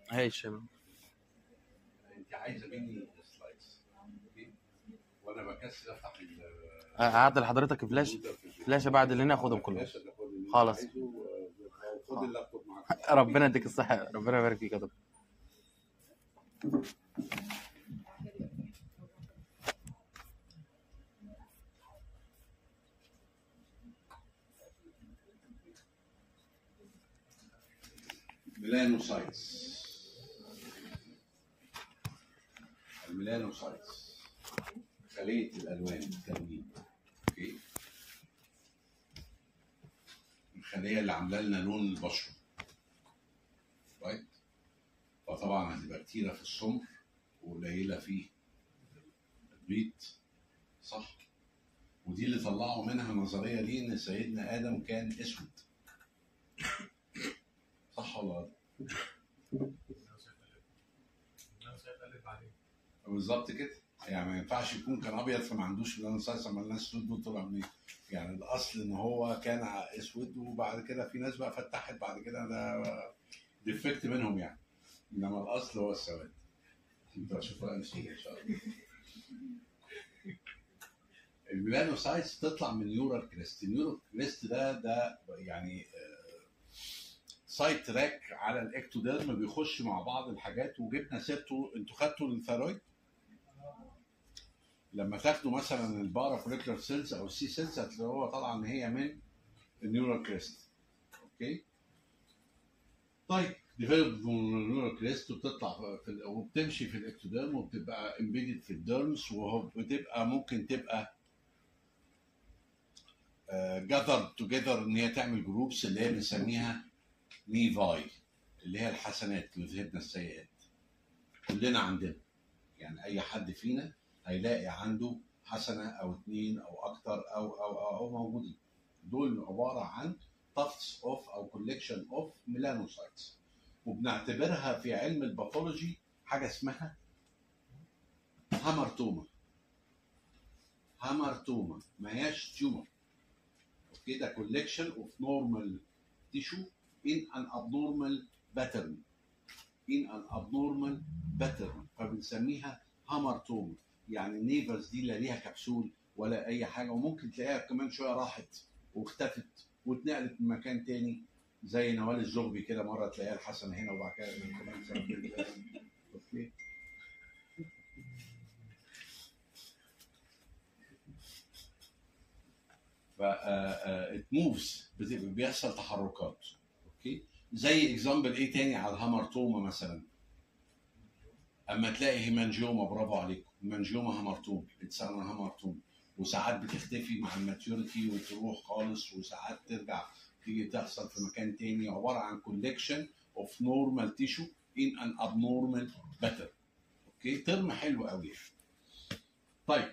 هاشم انت عايزه مني سلايدز اوكي وانا بكسل افتح ال هعدل لحضرتك فلاش فلاشة بعد اللي ناخدهم كلهم الفلاشة ده خد اللي انت خلاص. عايزه، و- وخد اللابتوب معاك ربنا يديك الصحة ربنا يبارك فيك يا دكتور ميلانوسايتس الميلانوسايتس خلية الألوان التلوين اوكي الخلية اللي عاملة لنا لون البشرة رايت فطبعا هتبقى كتيرة في السمر وقليلة في البيض صح ودي اللي طلعوا منها النظرية دي إن سيدنا آدم كان أسود صح ولا غلط؟ بالظبط كده يعني ما ينفعش يكون كان ابيض فما عندوش ميلانوسايتس اما الناس اسود دول طلع منين؟ يعني الاصل ان هو كان اسود وبعد كده في ناس بقى فتحت بعد كده ده ديفكت منهم يعني انما الاصل هو السواد انت هتشوفها ان شاء الله الميلانوسايتس تطلع من نيورال كريست النيورال كريست ده ده يعني سايت تراك على الاكتوديرم بيخش مع بعض الحاجات وجبنا سيرته انتوا خدتوا الثيرويد لما تاخدوا مثلا البارا فوليكولار سيلز او السي سيلز هتلاقوها طالعه ان هي من النيورال كريست اوكي طيب ديفلوب من النيورال كريست وبتطلع في ال- وبتمشي في الاكتوديرم وبتبقى امبيدد في الديرمس وبتبقى ممكن تبقى جذر توجذر ان هي تعمل جروبس اللي هي بنسميها نيفاي اللي هي الحسنات يذهبنا السيئات كلنا عندنا يعني اي حد فينا هيلاقي عنده حسنه او اتنين او اكتر او او او, أو موجودين دول عباره عن تفس اوف او كوليكشن اوف ميلانوسايتس وبنعتبرها في علم الباثولوجي حاجه اسمها هامرتوما هامرتوما ما هياش تيومر اوكي ده كوليكشن اوف نورمال تيشو in an abnormal pattern in an abnormal pattern فبنسميها هامرتوما يعني النيفرز دي لا ليها كبسول ولا اي حاجه وممكن تلاقيها كمان شويه راحت واختفت واتنقلت من مكان تاني زي نوال الزغبي كده مره تلاقيها الحسن هنا وبعد كده كمان سنه كده. اوكي ف ات موفز بيحصل تحركات اوكي زي اكزامبل ايه تاني على الهامرتوما مثلا اما تلاقي هيمانجيوما برافو عليكم هيمانجيوما هامرتوم اتسمى هامرتوم وساعات بتختفي مع الماتيوريتي وتروح خالص وساعات ترجع تيجي تحصل في مكان تاني عباره عن كولكشن اوف نورمال تيشو ان ان ابنورمال باتر اوكي ترم حلو قوي طيب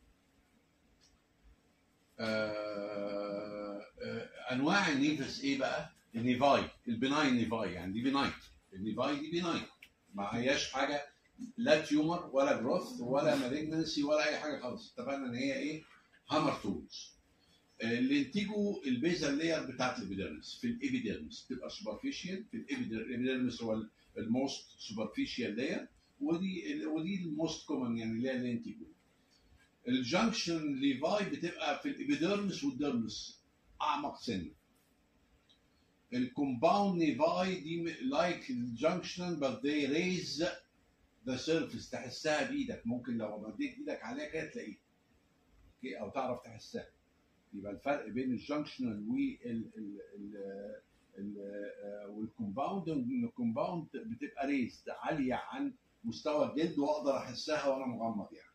آه آه انواع النيفس ايه بقى؟ النيفاي البناين نيفاي يعني دي بناين النيفاي دي بناين ما هياش حاجه لا تيومر ولا جروث ولا مالجنسي ولا اي حاجه خالص اتفقنا ان هي ايه؟ هامر تولز اللي ينتجوا البيزل لاير بتاعت الابيديرمس في الابيديرمس تبقى سوبرفيشال في الابيديرمس هو الموست سوبرفيشال لاير ودي ودي الموست كومن يعني اللي هي اللي ينتجوا الجنكشن ليفاي بتبقى في الابيديرمس والديرمس اعمق سنه الكومباوند نيفاي دي لايك الجنكشن but they raise the surface تحسها بايدك ممكن لو مديت ايدك عليها كده تلاقيها اوكي او تعرف تحسها يبقى الفرق بين الجنكشنال وال والكومباوند ان الكومباوند بتبقى ريزد عاليه عن مستوى الجلد واقدر احسها وانا مغمض يعني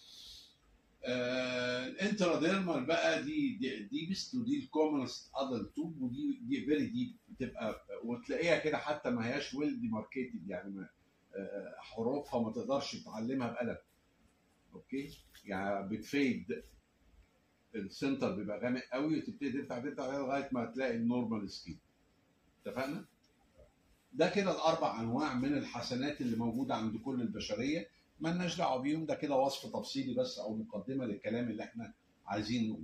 آه الانتراديرمال بقى دي دي ديبست ودي الكومنست ادلت توب ودي دي فيري ديب بتبقى وتلاقيها كده حتى ما هياش ويل ديماركيتد يعني ما آه حروفها ما تقدرش تتعلمها بقلم اوكي يعني بتفيد السنتر بيبقى غامق قوي وتبتدي تفتح تفتح لغايه ما تلاقي النورمال سكين اتفقنا؟ ده كده الاربع انواع من الحسنات اللي موجوده عند كل البشريه مالناش دعوه بيهم ده كده وصف تفصيلي بس او مقدمه للكلام اللي احنا عايزين نقوله.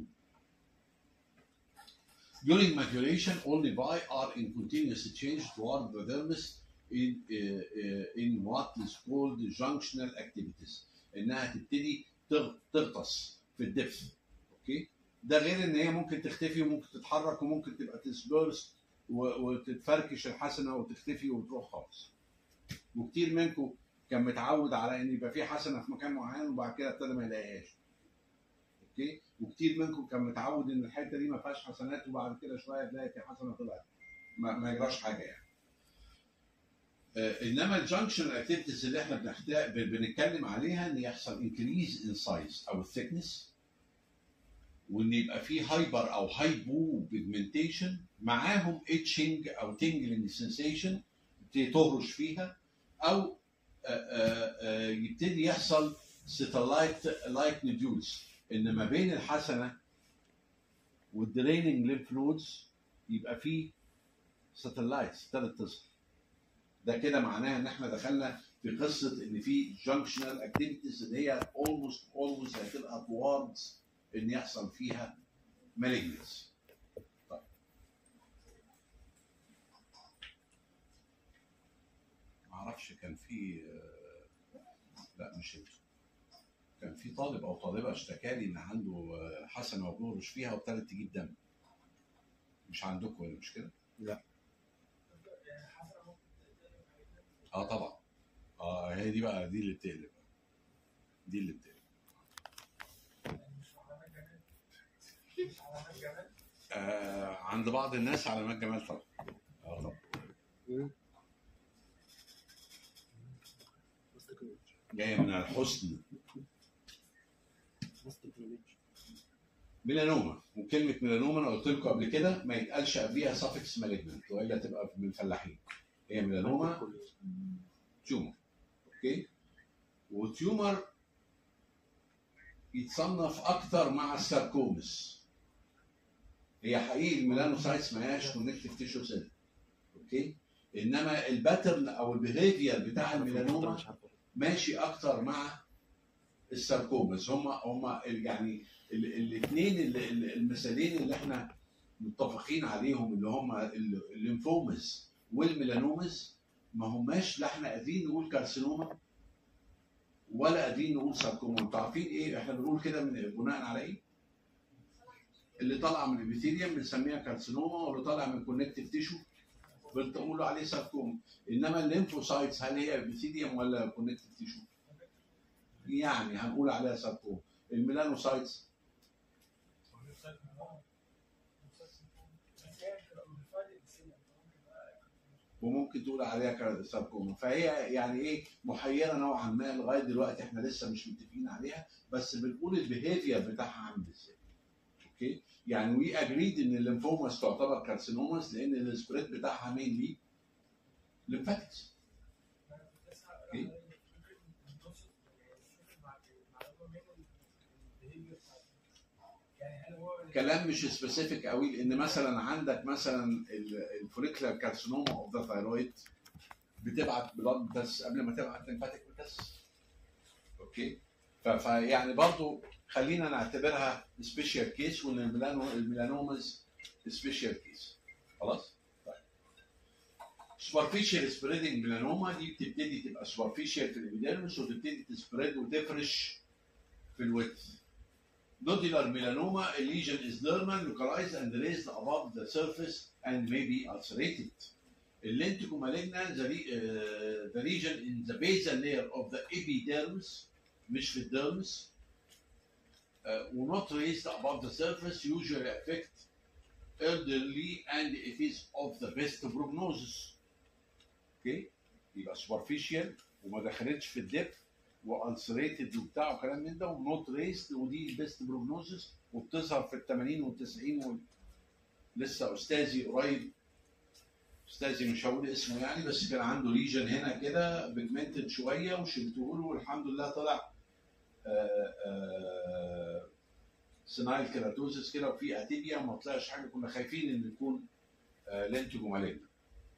During maturation, all nevi are in continuous change toward the dermis in, uh, in what is called junctional activities انها تبتدي تغ- تغطس في الدفء اوكي ده غير ان هي ممكن تختفي وممكن تتحرك وممكن تبقى تسبيرس وتتفركش الحسنه وتختفي وتروح خالص وكتير منكم كان متعود على ان يبقى في حسنه في مكان معين وبعد كده ابتدى ما يلاقيهاش اوكي وكتير منكم كان متعود ان الحته دي ما فيهاش حسنات وبعد كده شويه تلاقي في حسنه طلعت ما, ما يجراش حاجه يعني آه، انما الجنكشن اكتيفيتيز اللي احنا بنحتاج بنتكلم عليها ان يحصل انكريز ان سايز او الثيكنس وان يبقى في هايبر او هايبو بيجمنتيشن معاهم اتشنج او تنجلنج سنسيشن تهرش فيها او آه، آه، آه، يبتدي يحصل ستلايت لايك نودولز ان ما بين الحسنه والدريننج ليمف نودز يبقى في ساتلايتس ابتدت تظهر ده كده معناها ان احنا دخلنا في قصه ان في جانكشنال اكتيفيتيز اللي هي اولموست اولموست هتبقى towards ان يحصل فيها malignancy طيب معرفش كان في آه، لا مش انتوا كان في طالب او طالبه اشتكى لي ان عنده آه، حسنه وبيهرش فيها وابتدت تجيب دم مش عندكم ولا مش كده؟ اه طبعا اه هي دي بقى دي اللي بتقلب دي اللي بتقلب آه عند بعض الناس علامات جمال طبعا اه طبعا جايه من الحسن ميلانوما وكلمه ميلانوما انا قلت لكم قبل كده ما يتقالش قبليها سافكس مالجنت والا تبقى من الفلاحين هي ميلانوما تيومر اوكي وتيومر يتصنف اكتر مع الساركومس هي حقيقي الميلانوسايتس ما هياش كونكتيف تيشو سيل اوكي انما الباترن او البيهيفير بتاع الميلانوما ماشي اكتر مع الساركومس هم هم يعني الاثنين المثالين اللي احنا متفقين عليهم اللي هم ال- الليمفومز والميلانومز ما هماش لا احنا قادرين نقول كارسينوما ولا قادرين نقول ساركوما انتوا عارفين ايه احنا بنقول كده من بناء على ايه؟ اللي طالعه من الابيثيليوم بنسميها كارسينوما واللي طالع من كونكتيف تيشو بنقول عليه ساركوما انما الليمفوسايتس هل هي ابيثيليوم ولا كونكتيف تيشو؟ يعني هنقول عليها ساركوما الميلانوسايتس وممكن تقول عليها كا- ساركوما فهي يعني ايه محيره نوعا ما لغايه دلوقتي احنا لسه مش متفقين عليها بس بنقول البيهيفير بتاعها عامل ازاي اوكي يعني وي اجريد ان الليمفوماس تعتبر كارسينوماس لان السبريد بتاعها مين ليه ليمفاتكس كلام مش سبيسيفيك قوي لان مثلا عندك مثلا الفوليكولار كارسينوما اوف ذا ثايرويد بتبعت بلاد بس قبل ما تبعت ليمفاتيك بس اوكي ف- فيعني برضو خلينا نعتبرها سبيشال كيس وان الميلانو الميلانومز سبيشال كيس خلاص طيب سوبرفيشال سبريدنج ميلانوما دي بتبتدي تبقى سوبرفيشال في الابيديرمس وتبتدي تسبريد وتفرش في الويدث Nodular melanoma, a lesion is dermal, localized and raised above the surface and may be ulcerated. Lentigo maligna, the, re- uh, the region in the basal layer of the epidermis, مش في الديرمس, uh, will not raised above the surface, usually affect elderly and it is of the best prognosis. Okay? يبقى superficial وما دخلتش في الدبث والسريتد وبتاع وكلام من ده ونوت ريست ودي البيست بروجنوزس وبتظهر في ال 80 وال 90 وال... لسه استاذي قريب استاذي مش هقول اسمه يعني بس كان عنده ليجن هنا كده بيجمنتد شويه وشلته له والحمد لله طلع آه، آه، سينايل كيراتوزس كده وفي اتيبيا وما طلعش حاجه كنا خايفين ان يكون آه، لينتيجو مالجنا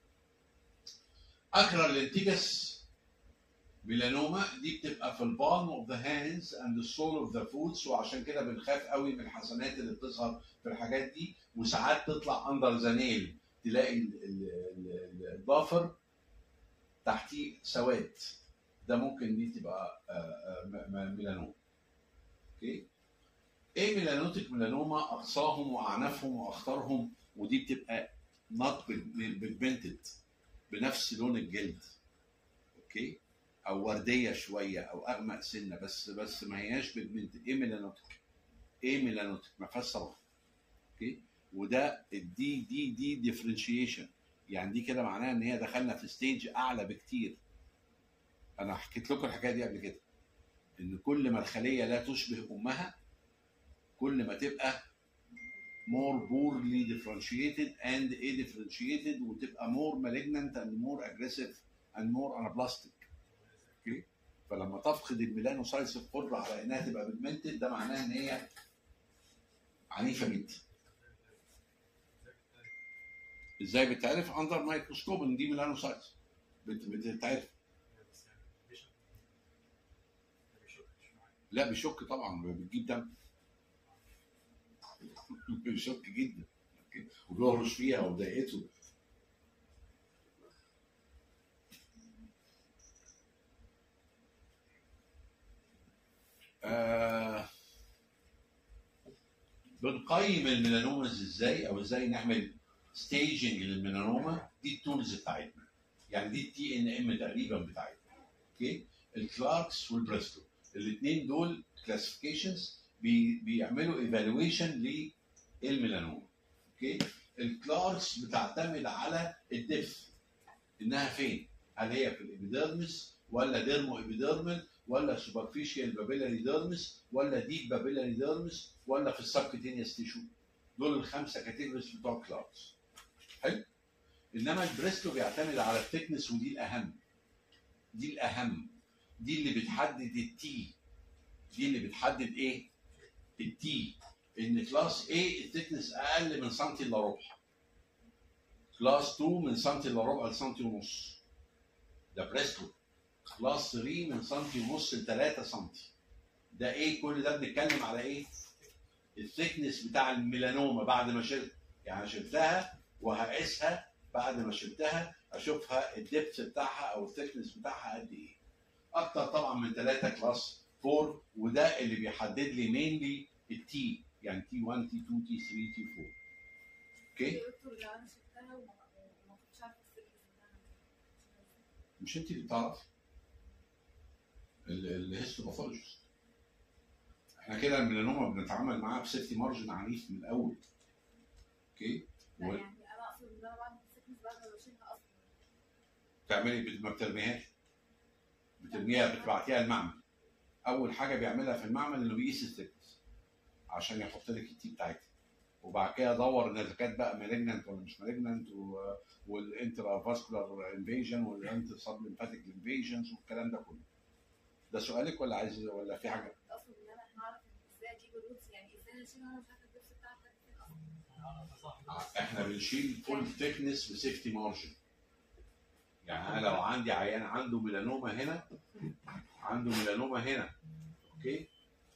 اكرا لينتيجس ميلانوما دي بتبقى في البالم اوف ذا هاندز اند السول اوف ذا فوتس وعشان كده بنخاف قوي من الحسنات اللي بتظهر في الحاجات دي وساعات تطلع اندر ذا نيل تلاقي ال- ال- ال- الضافر تحتيه سواد ده ممكن دي تبقى آه، آه، م- م- ميلانوما اوكي ايه ميلانوتيك ميلانوما اقصاهم واعنافهم واخطرهم ودي بتبقى نوت بيجمنتد بنفس لون الجلد اوكي او ورديه شويه او اغمق سنه بس بس ما هياش بيجمنتد ايه ميلانوتيك ايه ميلانوتيك ما فيهاش صبغه اوكي وده الدي دي دي ديفرنشيشن يعني دي كده معناها ان هي دخلنا في ستيج اعلى بكتير انا حكيت لكم الحكايه دي قبل كده ان كل ما الخليه لا تشبه امها كل ما تبقى more poorly differentiated and differentiated وتبقى more malignant and more aggressive and more anaplastic اوكي فلما تفقد الميلانوسايتس القدره على انها تبقى بيجمنتد ده معناه ان هي عنيفه جدا ازاي بتعرف اندر مايكروسكوب ان دي ميلانوسايتس بت- بتتعرف لا بيشك طبعا بتجيب دم بيشك جدا أوكي. وبيهرش فيها وضايقته آه بنقيم الميلانومز ازاي او ازاي نعمل ستيجنج للميلانوما دي التولز بتاعتنا يعني دي التي ان ام تقريبا بتاعتنا اوكي الكلاركس والبريستو الاثنين دول كلاسيفيكيشنز بي بيعملوا ايفالويشن للميلانوما اوكي الكلاركس بتعتمد على الدف انها فين هل هي في الابيديرمس ولا ديرمو ابيديرمال ولا سوبرفيشال بابيلاري ديرمس ولا ديب بابيلاري ديرمس ولا في السبكتينيوس تيشو دول الخمسه كاتيجوريز بتوع كلاركس حلو انما البريستو بيعتمد على الثيكنس ودي الاهم دي الاهم دي اللي بتحدد التي دي اللي بتحدد ايه التي ان كلاس A الثيكنس اقل من سنتي الا ربع كلاس 2 من سنتي الا ربع لسنتي ونص ده بريستو كلاس 3 من سنتي ونص ل 3 سنتي ده ايه كل ده بنتكلم على ايه الثيكنس بتاع الميلانوما بعد ما شلت يعني شلتها وهقيسها بعد ما شلتها اشوفها الدبث بتاعها او الثيكنس بتاعها قد ايه اكتر طبعا من 3 كلاس 4 وده اللي بيحدد لي مينلي التي يعني تي 1 تي 2 تي 3 تي 4 اوكي يا دكتور لو انا شفتها وما وما كنتش عارفه السيرفيس بتاعها مش انت اللي بتعرفي الهيستوباثولوجيست احنا كده الميلانوما بنتعامل معاها بسيفتي مارجن عنيف من الاول اوكي لا و- يعني انا اقصد ان انا بعمل السيرفيس بعد ما بشيلها اصلا بتعملي بت- ما بترميهاش بترميها بتبعتيها المعمل اول حاجه بيعملها في المعمل انه بيقيس الثيكنس عشان يحط لك التي بتاعتها وبعد كده ادور ان اذا كانت بقى مالجنانت ولا مش مالجنانت والانترا فاسكولار انفيجن والانتر سب ليمفاتيك انفيجنز والكلام ده كله ده سؤالك ولا عايز ولا في حاجه اقصد ان انا هعرف ازاي اجيب الروتس يعني ازاي اشيلها وانا مش عارفه الدبس بتاعها لحد فين اصلا احنا بنشيل فول ثيكنس بسيفتي مارجن يعني انا لو عندي عيان عنده ميلانوما هنا عنده ميلانوما هنا اوكي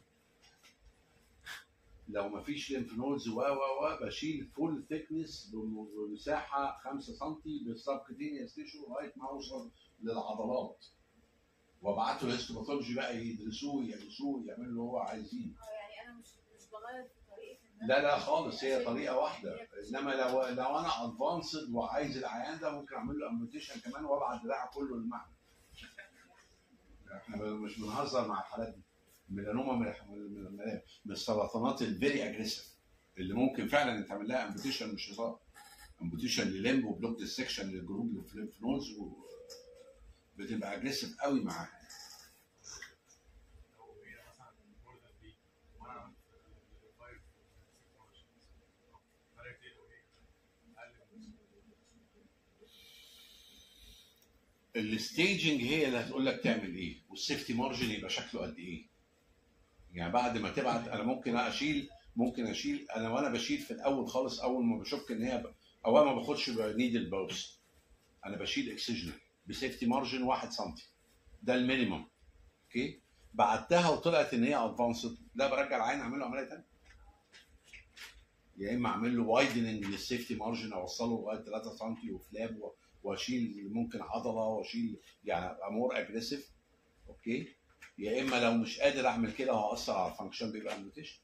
لو ما فيش ليمف نودز و و و بشيل فول ثيكنس بمساحه 5 سم بالسبكتينيوس تيشو لغايه ما اوصل للعضلات وابعته للهيستوباثولوجي بقى يدرسوه يدرسوه يعملوا اللي هو عايزينه اه يعني انا مش مش بغير في طريقه ان لا لا خالص هي طريقه واحده انما لو لو انا ادفانسد وعايز العيان ده ممكن اعمل له امبوتيشن كمان وابعت دراعه كله للمعمل احنا مش بنهزر مع الحالات دي الميلانوما من من- من- من السرطانات الفيري اجريسيف اللي ممكن فعلا يتعمل لها امبوتيشن مش هزار امبوتيشن لليمب وبلوك ديسكشن للجروب الليمف نودز و- بتبقى اجريسيف قوي معاها لو هي مثلا more than week وانا عملت five six hours فرقت ايه لو هي اقل من الستيجنج هي اللي هتقول لك تعمل ايه والسيفتي مارجن يبقى شكله قد ايه يعني بعد ما تبعت انا ممكن اشيل ممكن اشيل انا وانا بشيل في الاول خالص اول ما بشك ان هي ب... اول ما باخدش نيدل باوس انا بشيل اكسجنال بسيفتي مارجن 1 سم ده المينيمم اوكي بعتها وطلعت ان هي ادفانسد لا برجع العين اعمل له عمليه ثانيه يا اما اعمل له وايدننج للسيفتي مارجن اوصله لغايه 3 سم وفلاب و- واشيل ممكن عضله واشيل يعني ابقى مور اجريسيف اوكي يا اما لو مش قادر اعمل كده وهاثر على الفانكشن بيبقى الميوتيشن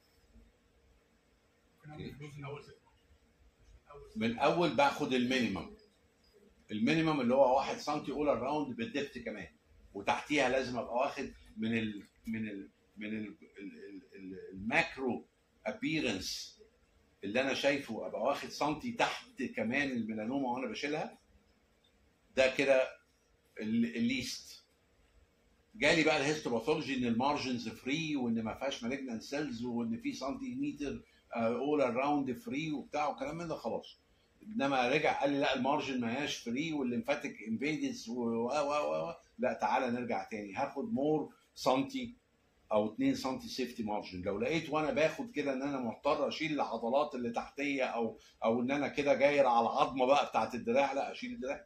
من اول ست ماتش من اول باخد المينيمم المينيمم اللي هو 1 سم اول اراوند بالدبت كمان وتحتيها لازم ابقى واخد من ال من ال من ال ال ال ال الماكرو ابييرنس اللي انا شايفه ابقى واخد سنتي تحت كمان الميلانوما وانا بشيلها ده كده ال- الليست جالي بقى الهيستوباثولوجي ان المارجنز فري وان ما فيهاش مالجنان سيلز وان في سنتيمتر اول اراوند فري وبتاع وكلام من ده خلاص انما رجع قال لي لا المارجن ما هياش فري والليمفاتيك انفيدنس و و و و لا تعالى نرجع تاني هاخد مور سنتي او 2 سنتي سيفتي مارجن لو لقيت وانا باخد كده ان انا مضطر اشيل العضلات اللي تحتيه او او ان انا كده جاير على العظمه بقى بتاعت الدراع لا اشيل الدراع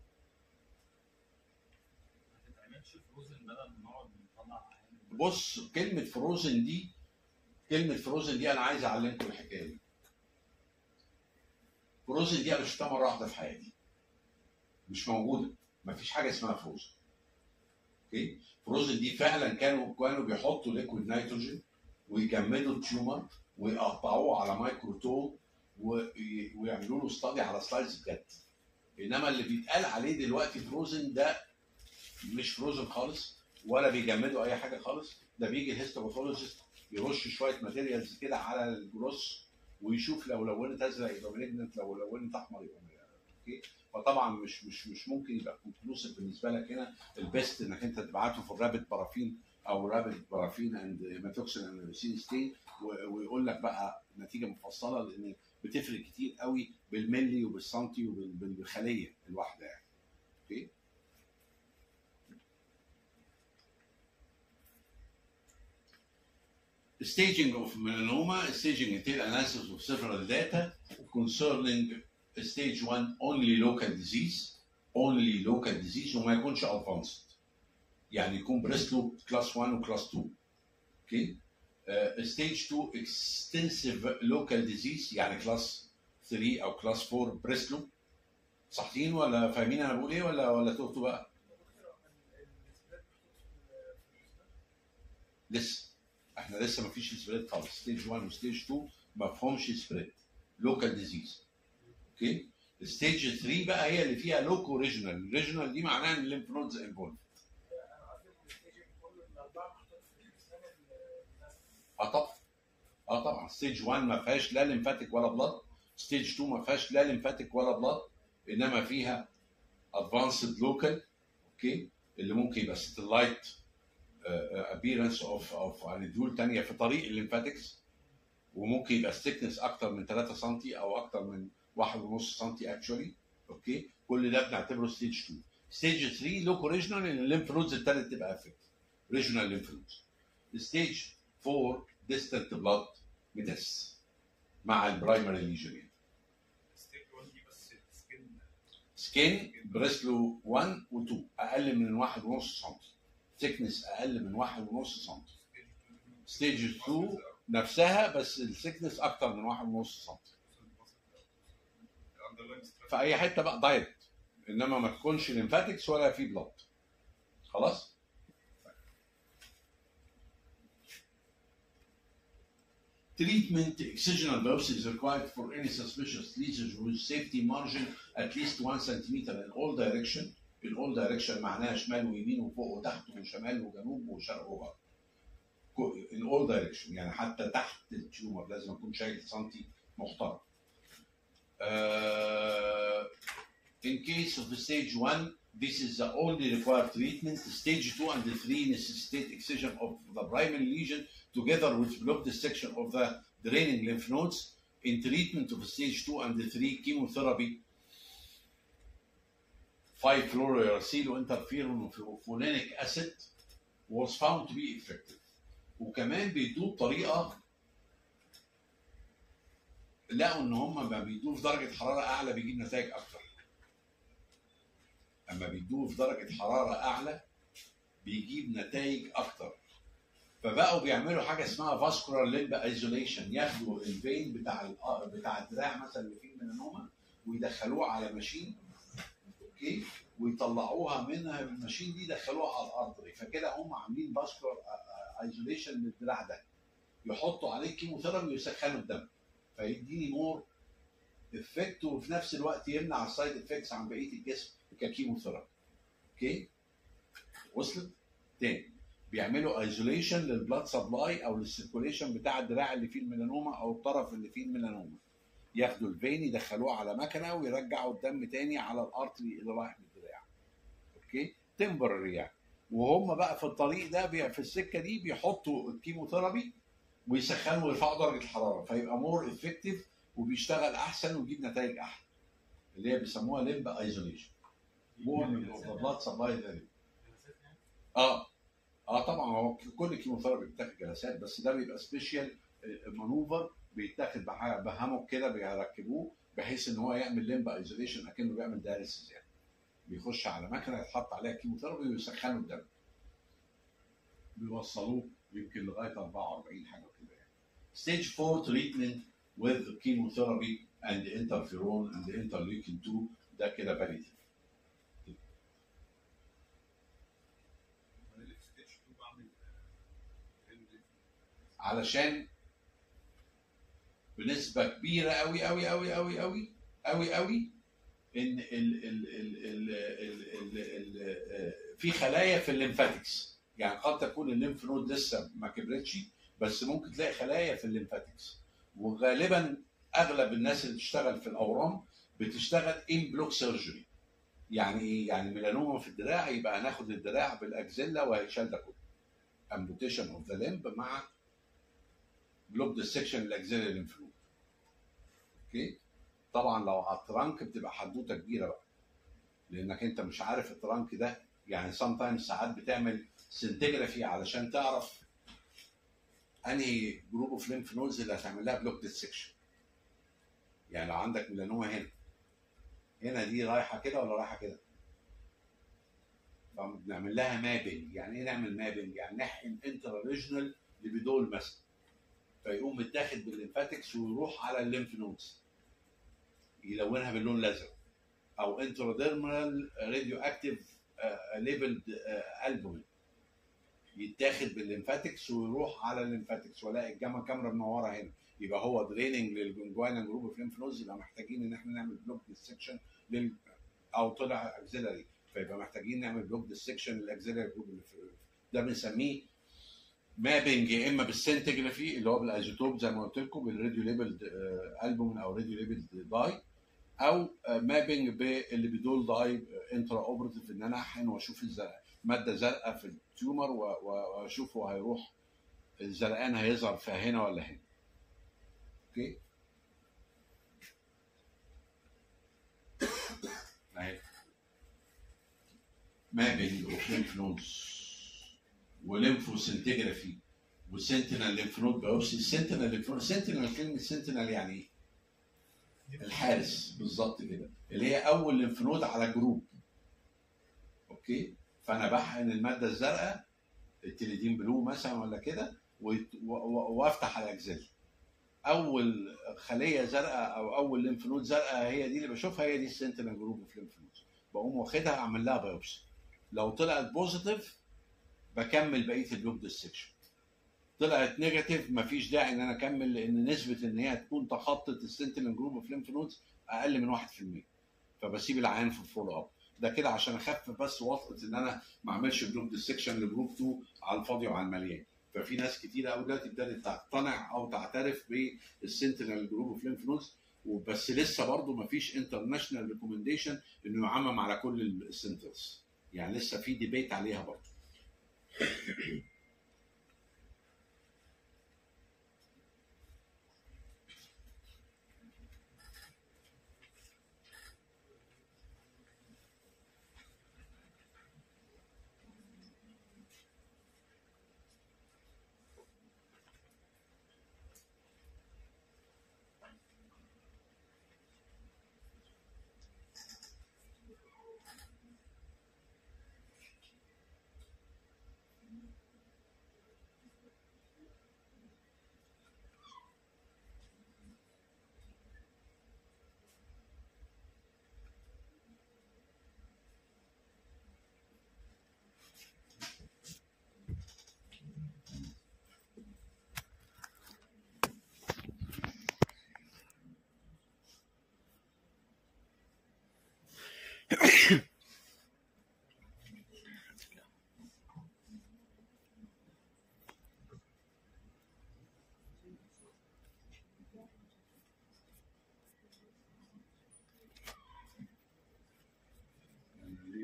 ما تتعملش فروزن بدل ما نقعد نطلع عين بص كلمه فروزن دي كلمه فروزن دي انا عايز اعلمكم الحكايه دي فروزن دي انا شفتها مره واحده في حياتي مش موجوده مفيش حاجه اسمها فروزن اوكي فروزن دي فعلا كانوا كانوا بيحطوا ليكويد نيتروجين ويجمدوا التيومر ويقطعوه على مايكروتوب وي- ويعملوا له ستادي على سلايدز بجد انما اللي بيتقال عليه دلوقتي فروزن ده مش فروزن خالص ولا بيجمدوا اي حاجه خالص ده بيجي الهيستوباثولوجيست يرش شويه ماتيريالز كده على الجروس ويشوف لو لونت ازرق يبقى مالجنت لو لونت احمر يبقى مالجنت اوكي فطبعا مش مش مش ممكن يبقى كونكلوسيف بالنسبه لك هنا البيست انك انت تبعته في الرابط بارافين او رابط بارافين اند هيماتوكسين اند لوسين ستين و- ويقول لك بقى نتيجه مفصله لان بتفرق كتير قوي بالملي وبالسنتي وبالخليه الواحده يعني اوكي staging of melanoma, staging entail analysis of several data concerning stage 1 only local disease, only local disease وما يكونش advanced. يعني يكون بريسلو كلاس 1 وكلاس 2. اوكي؟ uh, stage 2 extensive local disease يعني كلاس 3 او كلاس 4 بريسلو. صحيين ولا فاهمين انا بقول ايه ولا ولا تهتوا بقى؟ لسه احنا لسه ما فيش سبريد خالص ستيج 1 وستيج 2 ما فيهمش سبريد لوكال ديزيز اوكي ستيج 3 بقى هي اللي فيها لوكو ريجونال ريجونال دي معناها ان الليمف نودز انفولد اه طبعا اه طبعا ستيج 1 ما فيهاش لا ليمفاتيك ولا بلاد ستيج 2 ما فيهاش لا ليمفاتيك ولا بلاد انما فيها ادفانسد لوكال اوكي اللي ممكن يبقى ستلايت ابيرنس اوف اوف انيدول ثانيه في طريق الليمفاتكس وممكن يبقى ستيكنس اكتر من 3 سم او اكتر من 1.5 سم اكشولي اوكي كل ده بنعتبره ستيج 2 ستيج 3 لوكو ريجنال ان الليمف نودز ابتدت تبقى افكت ريجنال ليمف نودز ستيج 4 ديستنت بلاد ميتاس مع البرايمري ليجن يعني ستيج 1 دي بس سكين سكين بريسلو 1 و2 اقل من 1.5 سم ثيكنس اقل من 1.5 سم ستيج 2 نفسها بس الثيكنس اكتر من 1.5 سم في اي حته بقى دايركت انما ما تكونش ليمفاتكس ولا في بلاد خلاص Treatment excisional biopsy is required for any suspicious lesions with safety margin at least 1 centimeter in all direction. In all direction معناها شمال ويمين وفوق وتحت وشمال وجنوب وشرق وغرب. كو- In all direction يعني حتى تحت التيومر لازم اكون شايل سنتي محترم. Uh, in case of stage 1 this is the only required treatment. Stage 2 and 3 necessitate excision of the primary lesion together with block dissection of the draining lymph nodes. In treatment of stage 2 and 3 chemotherapy 5 fluorouracil interferon وفولينيك acid was found to be effective. وكمان بيدوه بطريقه لقوا ان هم ما بيدوه في درجه حراره اعلى بيجيب نتائج اكتر. اما بيدوه في درجه حراره اعلى بيجيب نتائج اكتر. فبقوا بيعملوا حاجه اسمها فاسكولار ليمب ايزوليشن ياخدوا الفين بتاع ال- بتاع الدراع مثلا اللي فيه الميلانوما ويدخلوه على ماشين اوكي ويطلعوها منها من الماشين دي يدخلوها على الارض فكده هم عاملين باسكولار ايزوليشن للدراع ده يحطوا عليه كيموثيرابي ويسخنوا الدم فيديني مور افكت وفي نفس الوقت يمنع السايد افكتس عن بقيه الجسم ككيموثيرابي اوكي وصلت تاني بيعملوا ايزوليشن للبلاد سبلاي او للسيركوليشن بتاع الدراع اللي فيه الميلانوما او الطرف اللي فيه الميلانوما ياخدوا الفين يدخلوه على مكنه ويرجعوا الدم تاني على الارتري اللي رايح للدراع اوكي تمبرري يعني وهم بقى في الطريق ده بي- في السكه دي بيحطوا الكيموثيرابي ويسخنوا ويرفعوا درجه الحراره فيبقى مور افكتيف وبيشتغل احسن ويجيب نتائج احلى اللي هي بيسموها ليمب ايزوليشن مور بلاد سبلاي جلسات يعني اه اه طبعا هو كل كيموثيرابي بيتاخد جلسات بس ده بيبقى سبيشال مانوفر بيتاخد بح- بهامك كده بيركبوه بحيث ان هو يعمل ليمب ايزوليشن اكنه بيعمل دايليسيس يعني بيخش على مكنه يتحط عليها كيموثيرابي ويسخنوا الدم بيوصلوه يمكن لغايه 44 حاجه كده يعني ستيج 4 تريتمنت with chemotherapy and interferon and interleukin 2 ده كده باليتيف وانا اللي في ستيج 2 بعمل رينج علشان بنسبه كبيره قوي قوي قوي قوي قوي قوي قوي ان ال ال ال ال ال ال ال في خلايا في الليمفاتكس يعني قد تكون الليمف نود لسه ما كبرتش بس ممكن تلاقي خلايا في الليمفاتكس وغالبا اغلب الناس اللي بتشتغل في الاورام بتشتغل ان بلوك سيرجري يعني ايه؟ يعني ميلانوما في الدراع يبقى هناخد الدراع بالاكزيلا وهيشال ده كله امبوتيشن اوف ذا ليمب مع بلوك ديسكشن الاكزيلا ليمف نود اوكي طبعا لو على الترانك بتبقى حدوته كبيره بقى لانك انت مش عارف الترانك ده يعني سام تايمز ساعات بتعمل سنتجرافي علشان تعرف انهي جروب اوف ليمف نودز اللي هتعمل لها بلوك ديسكشن يعني لو عندك ميلانوما هنا هنا دي رايحه كده ولا رايحه كده فبنعمل لها مابنج يعني ايه نعمل مابنج يعني نحقن انترا ريجنال لبدول مثلا فيقوم متاخد بالليمفاتكس ويروح على الليمف نودز يلونها باللون الازرق او انتروديرمال راديو اكتيف ليبلد البومين يتاخد بالليمفاتكس ويروح على الليمفاتكس والاقي الجاما كاميرا منوره هنا يبقى هو دريننج للجوينا جروب اوف ليمف نودز يبقى محتاجين ان احنا نعمل بلوك ديسكشن لل او طلع اكزيلري فيبقى محتاجين نعمل بلوك ديسكشن للاكزيلري جروب اللي في ده بنسميه مابنج يا اما بالسنتجرافي اللي هو بالايزوتوب زي ما قلت لكم بالراديو ليبلد البومين او راديو ليبلد داي او مابنج باللي بدول داي انترا اوبرتيف ان انا احقن واشوف الزرق ماده زرقاء في التيومر و- و- واشوف هو هيروح الزرقان هيظهر في هنا ولا هنا اوكي اهي مابنج اوف ليمف نودز وليمفوسنتجرافي وسنتينال ليمف نود بايوبسي السنتينال ليمف نود سنتينال كلمه سنتينال يعني ايه؟ الحارس بالظبط كده اللي هي اول ليمف نود على جروب اوكي فانا بحقن الماده الزرقاء التليدين بلو مثلا ولا كده ويت- و- و- وافتح على الاجزاء اول خليه زرقاء او اول ليمف نود زرقاء هي دي اللي بشوفها هي دي السنتينال جروب اوف ليمف نود بقوم واخدها اعمل لها بايوبسي لو طلعت بوزيتيف بكمل بقيه البلوك ديسكشن طلعت نيجاتيف مفيش داعي ان انا اكمل لان نسبه ان هي تكون تخطط السنتينال جروب اوف ليمف نودز اقل من 1% فبسيب العيان في الفولو اب ده كده عشان اخفف بس وطأة ان انا ما اعملش بلوك ديسكشن لجروب 2 على الفاضي وعلى المليان ففي ناس كتيره قوي دلوقتي ابتدت تقتنع او تعترف بالسنتينال جروب اوف ليمف نودز وبس لسه برضه ما فيش انترناشونال ريكومنديشن انه يعمم على كل السنترز يعني لسه في ديبيت عليها برضه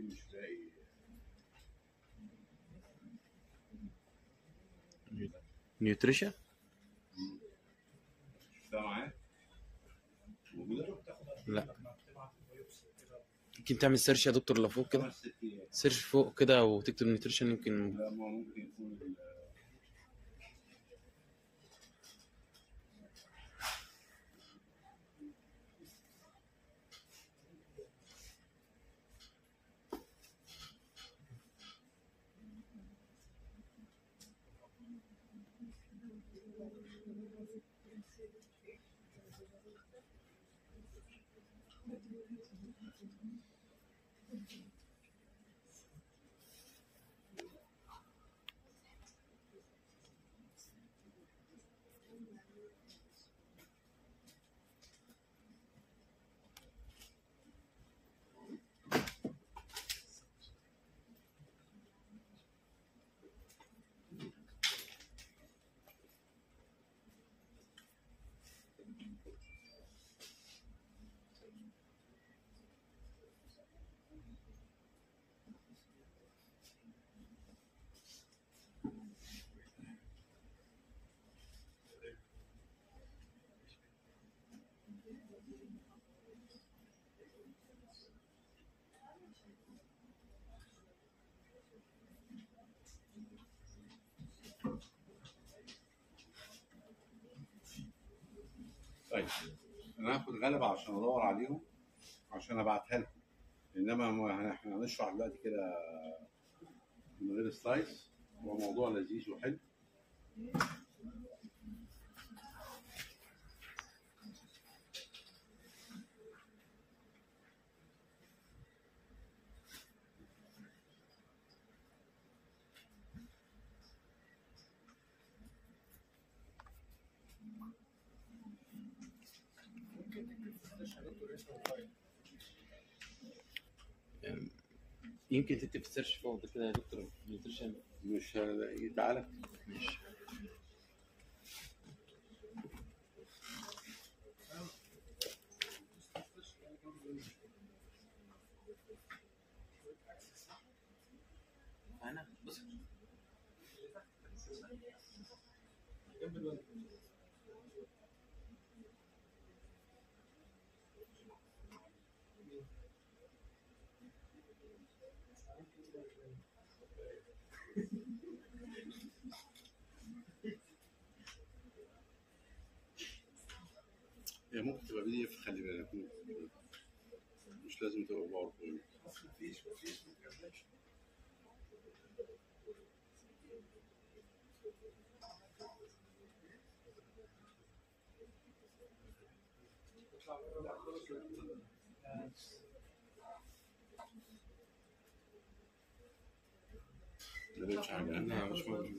مش باقي نيوتريشن شفتها معايا موجوده لا ممكن تعمل سيرش يا دكتور لفوق كده خمس ست ايام سيرش فوق كده وتكتب نيوتريشن يمكن لا ما ممكن يكون ال- طيب انا هاخد غلبه عشان ادور عليهم عشان ابعتها لكم انما ما- احنا هنشرح دلوقتي كده من غير سلايس هو موضوع لذيذ وحلو يمكن تكتب في السيرش فوق ده كده يا دكتور نيوتريشن مش هلاقي تعالى ماشي انا بص هي ممكن تبقى بي دي اف خلي بالك مش لازم تبقى باوربوينت ما لقيتش حاجه لا مش موجود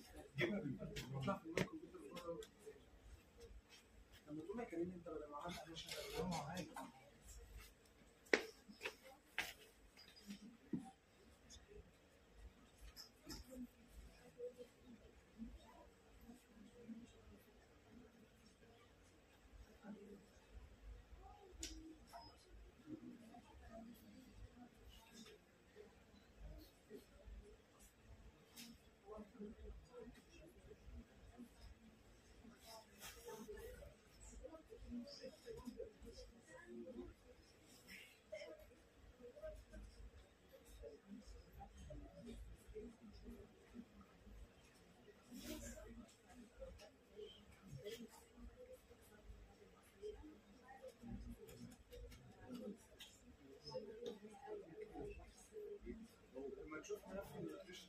لما تقول يا كريم انت بدل ما عملت انا شغال عادي لما تشوف نفسك النيوتريشن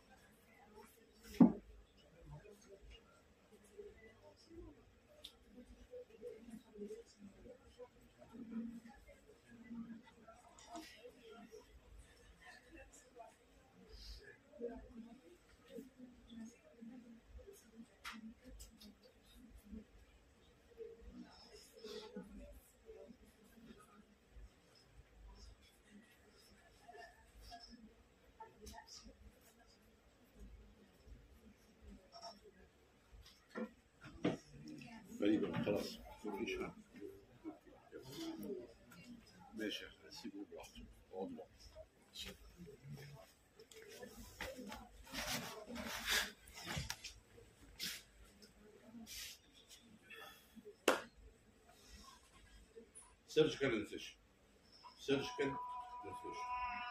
غريبة خلاص مفيش حاجة ماشي هسيبه براحته اقعد له. سيرجيكال انفيشن سيرجيكال انفيشن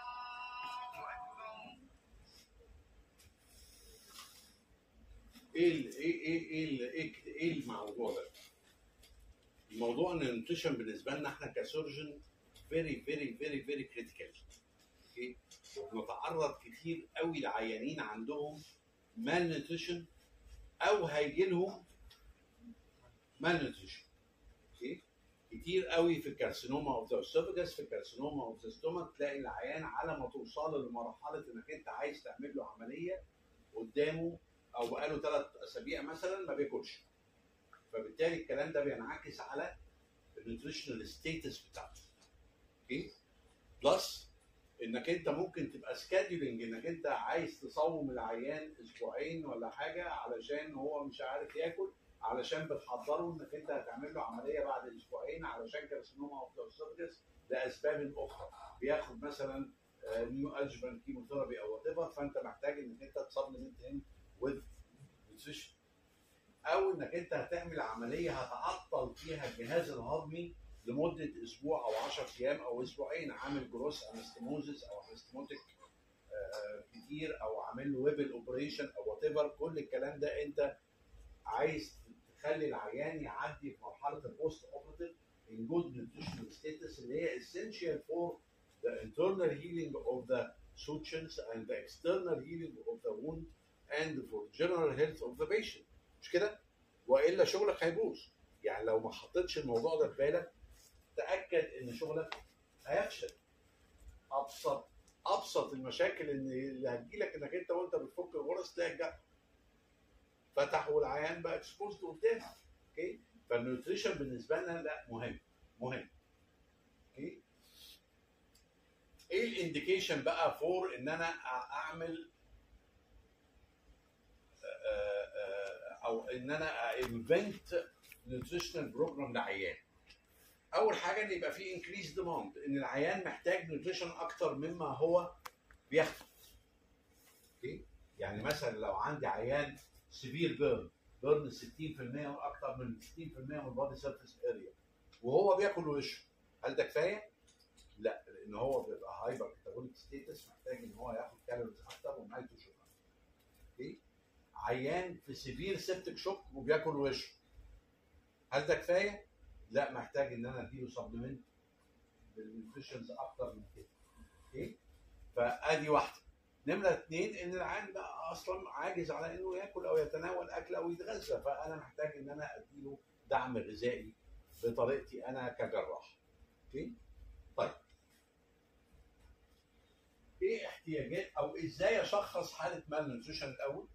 ايه ال- ايه ايه ايه ال- ايه ايه الموضوع ده؟ الموضوع ان النيوتريشن بالنسبه لنا احنا كسورجن فيري فيري فيري فيري كريتيكال اوكي وبنتعرض كتير قوي لعيانين عندهم مال نيوتريشن او هيجي لهم مال نيوتريشن اوكي كتير قوي في الكارسينوما اوف ذا اسوفجاس في الكارسينوما اوف ذا ستومك تلاقي العيان على ما توصل لمرحله انك انت عايز تعمل له عمليه قدامه او بقاله ثلاث اسابيع مثلا ما بياكلش فبالتالي الكلام ده بينعكس على النيوتريشنال ستيتس بتاعته اوكي بلس انك انت ممكن تبقى سكادولينج انك انت عايز تصوم العيان اسبوعين ولا حاجه علشان هو مش عارف ياكل علشان بتحضره انك انت هتعمل له عمليه بعد اسبوعين علشان كارسينوما اوف ذا لاسباب اخرى بياخد مثلا نيو ادجفنت كيموثيرابي او وات ايفر فانت محتاج انك انت تصبلمنت هيم وذ نيوتريشن او انك انت هتعمل عمليه هتعطل فيها الجهاز الهضمي لمده اسبوع او 10 ايام او اسبوعين عامل جروس انستموزس او انستموتيك كتير او عامل له ويبل اوبريشن او وات ايفر كل الكلام ده انت عايز تخلي العيان يعدي في مرحله البوست اوبريتيف in good nutritional status اللي هي essential for the internal healing of the sutures and the external healing of the wound and for general health of the patient مش كده؟ والا شغلك هيبوظ يعني لو ما حطيتش الموضوع ده في بالك تاكد ان شغلك هيفشل ابسط ابسط المشاكل ان اللي هتجيلك انك انت وانت بتفك الغرز تلاقي الجرح فتح والعيان بقى اكسبوزد قدامك اوكي فالنيوتريشن بالنسبه لنا لا مهم مهم اوكي ايه الانديكيشن بقى فور ان انا اعمل آه، آه، او ان انا انفنت نيوتريشنال بروجرام لعيان اول حاجه ان يبقى في انكريز ديماند ان العيان محتاج نيوتريشن اكتر مما هو بياخد اوكي يعني مثلا لو عندي عيان سيفير بيرن بيرن 60% واكتر من 60% من البادي سيرفيس اريا وهو بياكل ويشرب هل ده كفايه؟ لا لان هو بيبقى هايبر كاتابوليك ستيتس محتاج ان هو ياخد كالوريز اكتر ومايته شوكر اوكي عيان في سيفير سيبتك شوك وبياكل ويشرب هل ده كفايه؟ لا محتاج ان انا اديله سبلمنت بالنيوتريشنز اكتر من كده اوكي فادي واحده نمره اثنين ان العيان ده اصلا عاجز على انه ياكل او يتناول اكل او يتغذى فانا محتاج ان انا اديله دعم غذائي بطريقتي انا كجراح اوكي طيب ايه احتياجات او ازاي اشخص حاله مال نيوتريشن الاول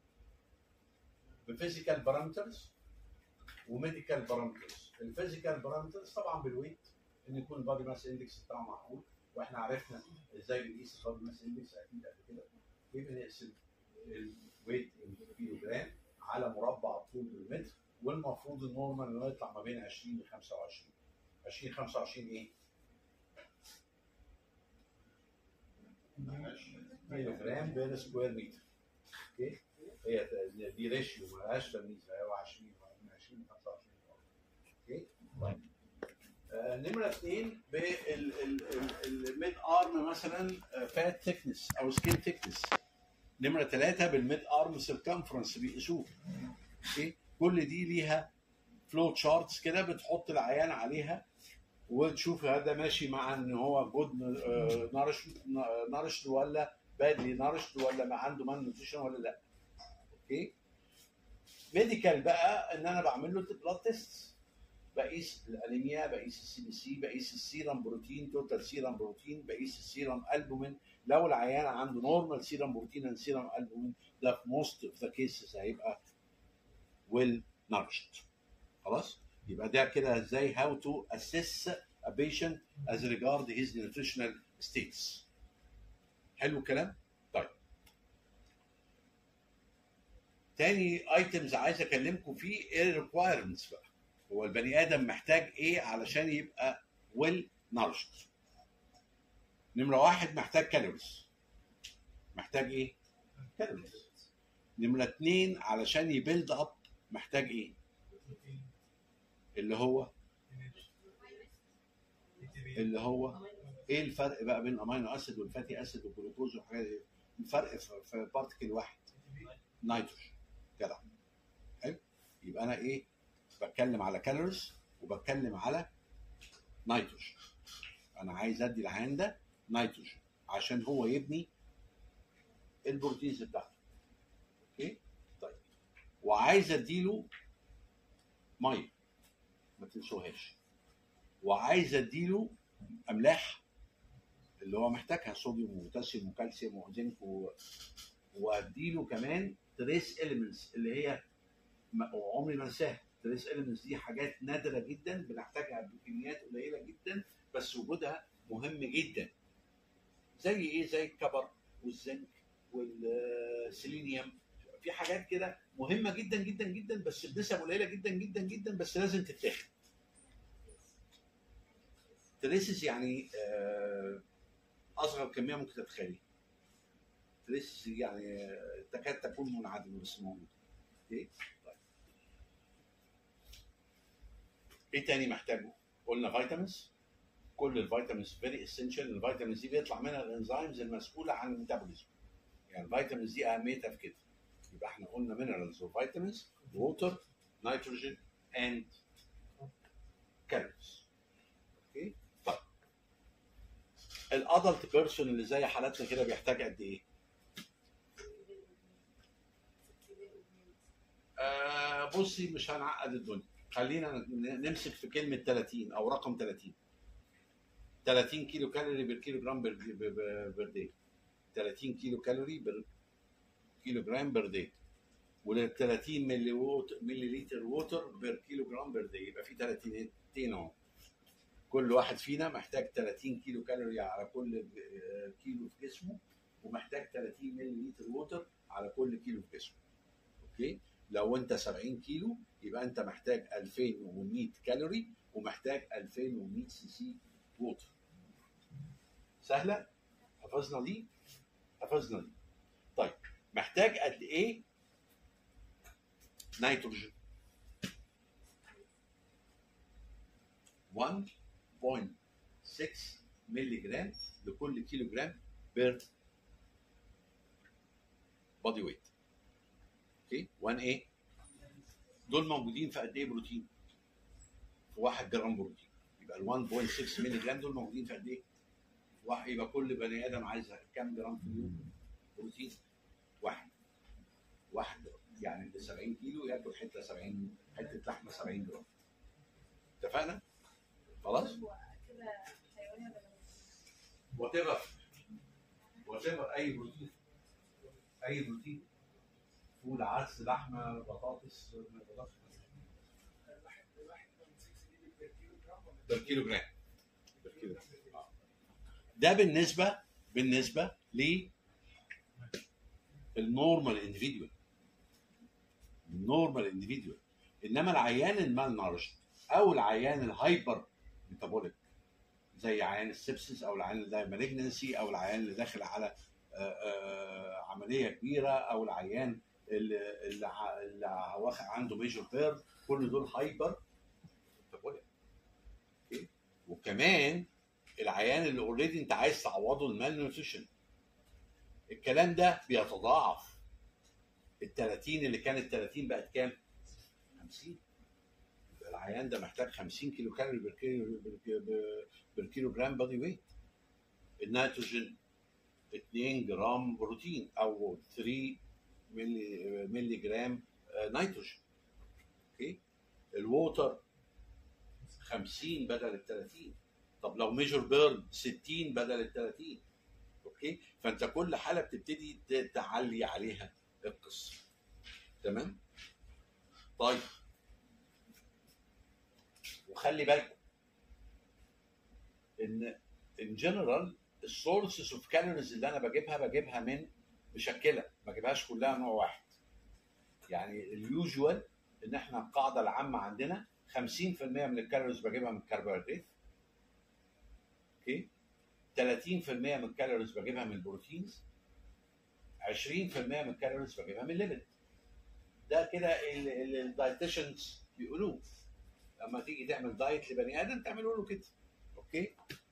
بفيزيكال بارامترز وميديكال بارامترز الفيزيكال بارامترز طبعا بالويت ان يكون البادي ماس اندكس بتاعه معقول واحنا عرفنا ازاي بنقيس البادي ماس اندكس اكيد قبل كده كيف بنقسم الويت كيلو جرام على مربع طول بالمتر والمفروض النورمال انه يطلع ما بين 20 ل 25 20 25 ايه؟ كيلو جرام بير سكوير متر اوكي هي دي ريشيو مالهاش تمييز هو 20 من 20 ل 25 اوكي طيب آه، نمرة اثنين بالميد ارم مثلا فات ثيكنس او سكين ثيكنس نمرة ثلاثة بالميد ارم سيركمفرنس بيقيسوه اوكي كل دي ليها فلو تشارتس كده بتحط العيان عليها وتشوف هذا ماشي مع ان هو جود نارش نارشد ولا بادلي نارشد ولا ما عنده مان نوتريشن ولا لا اوكي ميديكال بقى ان انا بعمل له بلاد تيست بقيس الانيميا بقيس السي بي سي بقيس السيرم بروتين توتال سيرم بروتين بقيس السيرم البومين لو العيان عنده نورمال سيرم بروتين اند سيرم البومين ده في موست اوف ذا كيسز هيبقى ويل nourished خلاص يبقى ده كده ازاي how to assess a patient as regard his nutritional states حلو الكلام طيب تاني ايتمز عايز اكلمكم فيه ايه الريكوايرمنتس بقى هو البني ادم محتاج ايه علشان يبقى ويل nourished نمره واحد محتاج كالوريز محتاج ايه كالوريز نمره اتنين علشان يبيلد اب محتاج ايه اللي هو اللي هو ايه الفرق بقى بين الامينو اسيد والفاتي اسيد والجلوكوز والحاجات دي الفرق في, في بارتكل واحد نيتروجين جدع حلو يبقى انا ايه بتكلم على كالوريز وبتكلم على نيتروجين انا عايز ادي العيان ده نيتروجين عشان هو يبني البروتينز بتاعته اوكي طيب وعايز اديله ميه ما تنسوهاش وعايز اديله املاح اللي هو محتاجها صوديوم وبوتاسيوم وكالسيوم وزنك و... واديله كمان تريس اليمنتس اللي هي م- وعمري ما انساها تريس اليمنتس دي حاجات نادره جدا بنحتاجها بكميات قليله جدا بس وجودها مهم جدا زي ايه زي الكبر والزنك والسيلينيوم في حاجات كده مهمه جدا جدا جدا بس بنسب قليله جدا جدا جدا بس لازم تتاخد تريسس يعني آه، اصغر كميه ممكن تتخيلها تريسس يعني آه، تكاد تكون منعدمه بس موجوده اوكي طيب ايه تاني محتاجه؟ قلنا فيتامينز كل الفيتامينز فيري اسينشال الفيتامينز دي بيطلع منها الانزيمز المسؤوله عن الميتابوليزم يعني الفيتامينز دي اهميتها في كده يبقى احنا قلنا مينرالز وفيتامينز ووتر نيتروجين اند كالوريز اوكي طيب الادلت بيرسون اللي زي حالاتنا كده بيحتاج قد ايه؟ آه بصي مش هنعقد الدنيا خلينا ن- نمسك في كلمه 30 او رقم 30 30 كيلو كالوري بير كيلو جرام بير بير- بير داي 30 كيلو كالوري بير كيلو جرام بير داي وال 30 ملي ووتر ملي لتر ووتر بير كيلو جرام بير داي يبقى في 30 اهو كل واحد فينا محتاج 30 كيلو كالوري على كل آه، كيلو في جسمه ومحتاج 30 ملي لتر ووتر على كل كيلو في جسمه اوكي لو انت 70 كيلو يبقى انت محتاج 2100 كالوري ومحتاج 2100 سي سي ووتر سهله حفظنا دي حفظنا دي طيب محتاج قد ايه نيتروجين 1.6 مللي جرام لكل كيلو جرام بير بودي ويت اوكي 1 ايه دول موجودين في قد ايه بروتين في 1 جرام بروتين يبقى ال 1.6 مللي جرام دول موجودين في قد ايه واحد يبقى كل بني ادم عايز كام جرام في اليوم بروتين واحد واحد يعني اللي 70 كيلو ياكل حته 70 حته لحمه 70 جرام اتفقنا خلاص هو كده حيواني ولا بني وات ايفر وات ايفر اي بروتين اي بروتين فول عدس لحمه بطاطس بطاطس الواحد الواحد 1.6 مللي بير كيلو جرام ولا بالكيلو جرام بالكيلو جرام آه. ده بالنسبه بالنسبه ل النورمال اندفيديوال النورمال اندفيديوال انما العيان المال نارج او العيان الهايبر ميتابوليك زي عيان السبسس او العيان اللي ده مالجنسي او العيان اللي داخل على آه، آه، عمليه كبيره او العيان اللي اللي ع- اللي واخد عنده ميجور بيرد كل دول هايبر ميتابوليك اوكي وكمان العيان اللي اوريدي انت عايز تعوضه المال نيوتريشن الكلام ده بيتضاعف ال 30 اللي كانت 30 بقت كام؟ 50 يبقى العيان ده محتاج 50 كيلو كالوري بالكيلو بالكيلو- بالكيلو جرام بادي ويت النيتروجين 2 جرام بروتين او 3 ملي ملي جرام آه، نيتروجين اوكي الووتر 50 بدل ال 30 طب لو ميجر بيرن 60 بدل ال 30 اوكي فانت كل حاله بتبتدي ت- تعلي عليها القصه تمام طيب وخلي بالكم ان ان جنرال السورسز اوف كالوريز اللي انا بجيبها بجيبها من مشكله ما بجيبهاش كلها نوع واحد يعني اليوجوال ان احنا القاعده العامه عندنا 50% من الكالوريز بجيبها من الكربوهيدرات اوكي 30% من الكالوريز بجيبها من البروتينز 20% من الكالوريز بجيبها من الليبيد ده كده الدايتيشنز بيقولوه لما تيجي تعمل دايت لبني ادم تعمله له كده اوكي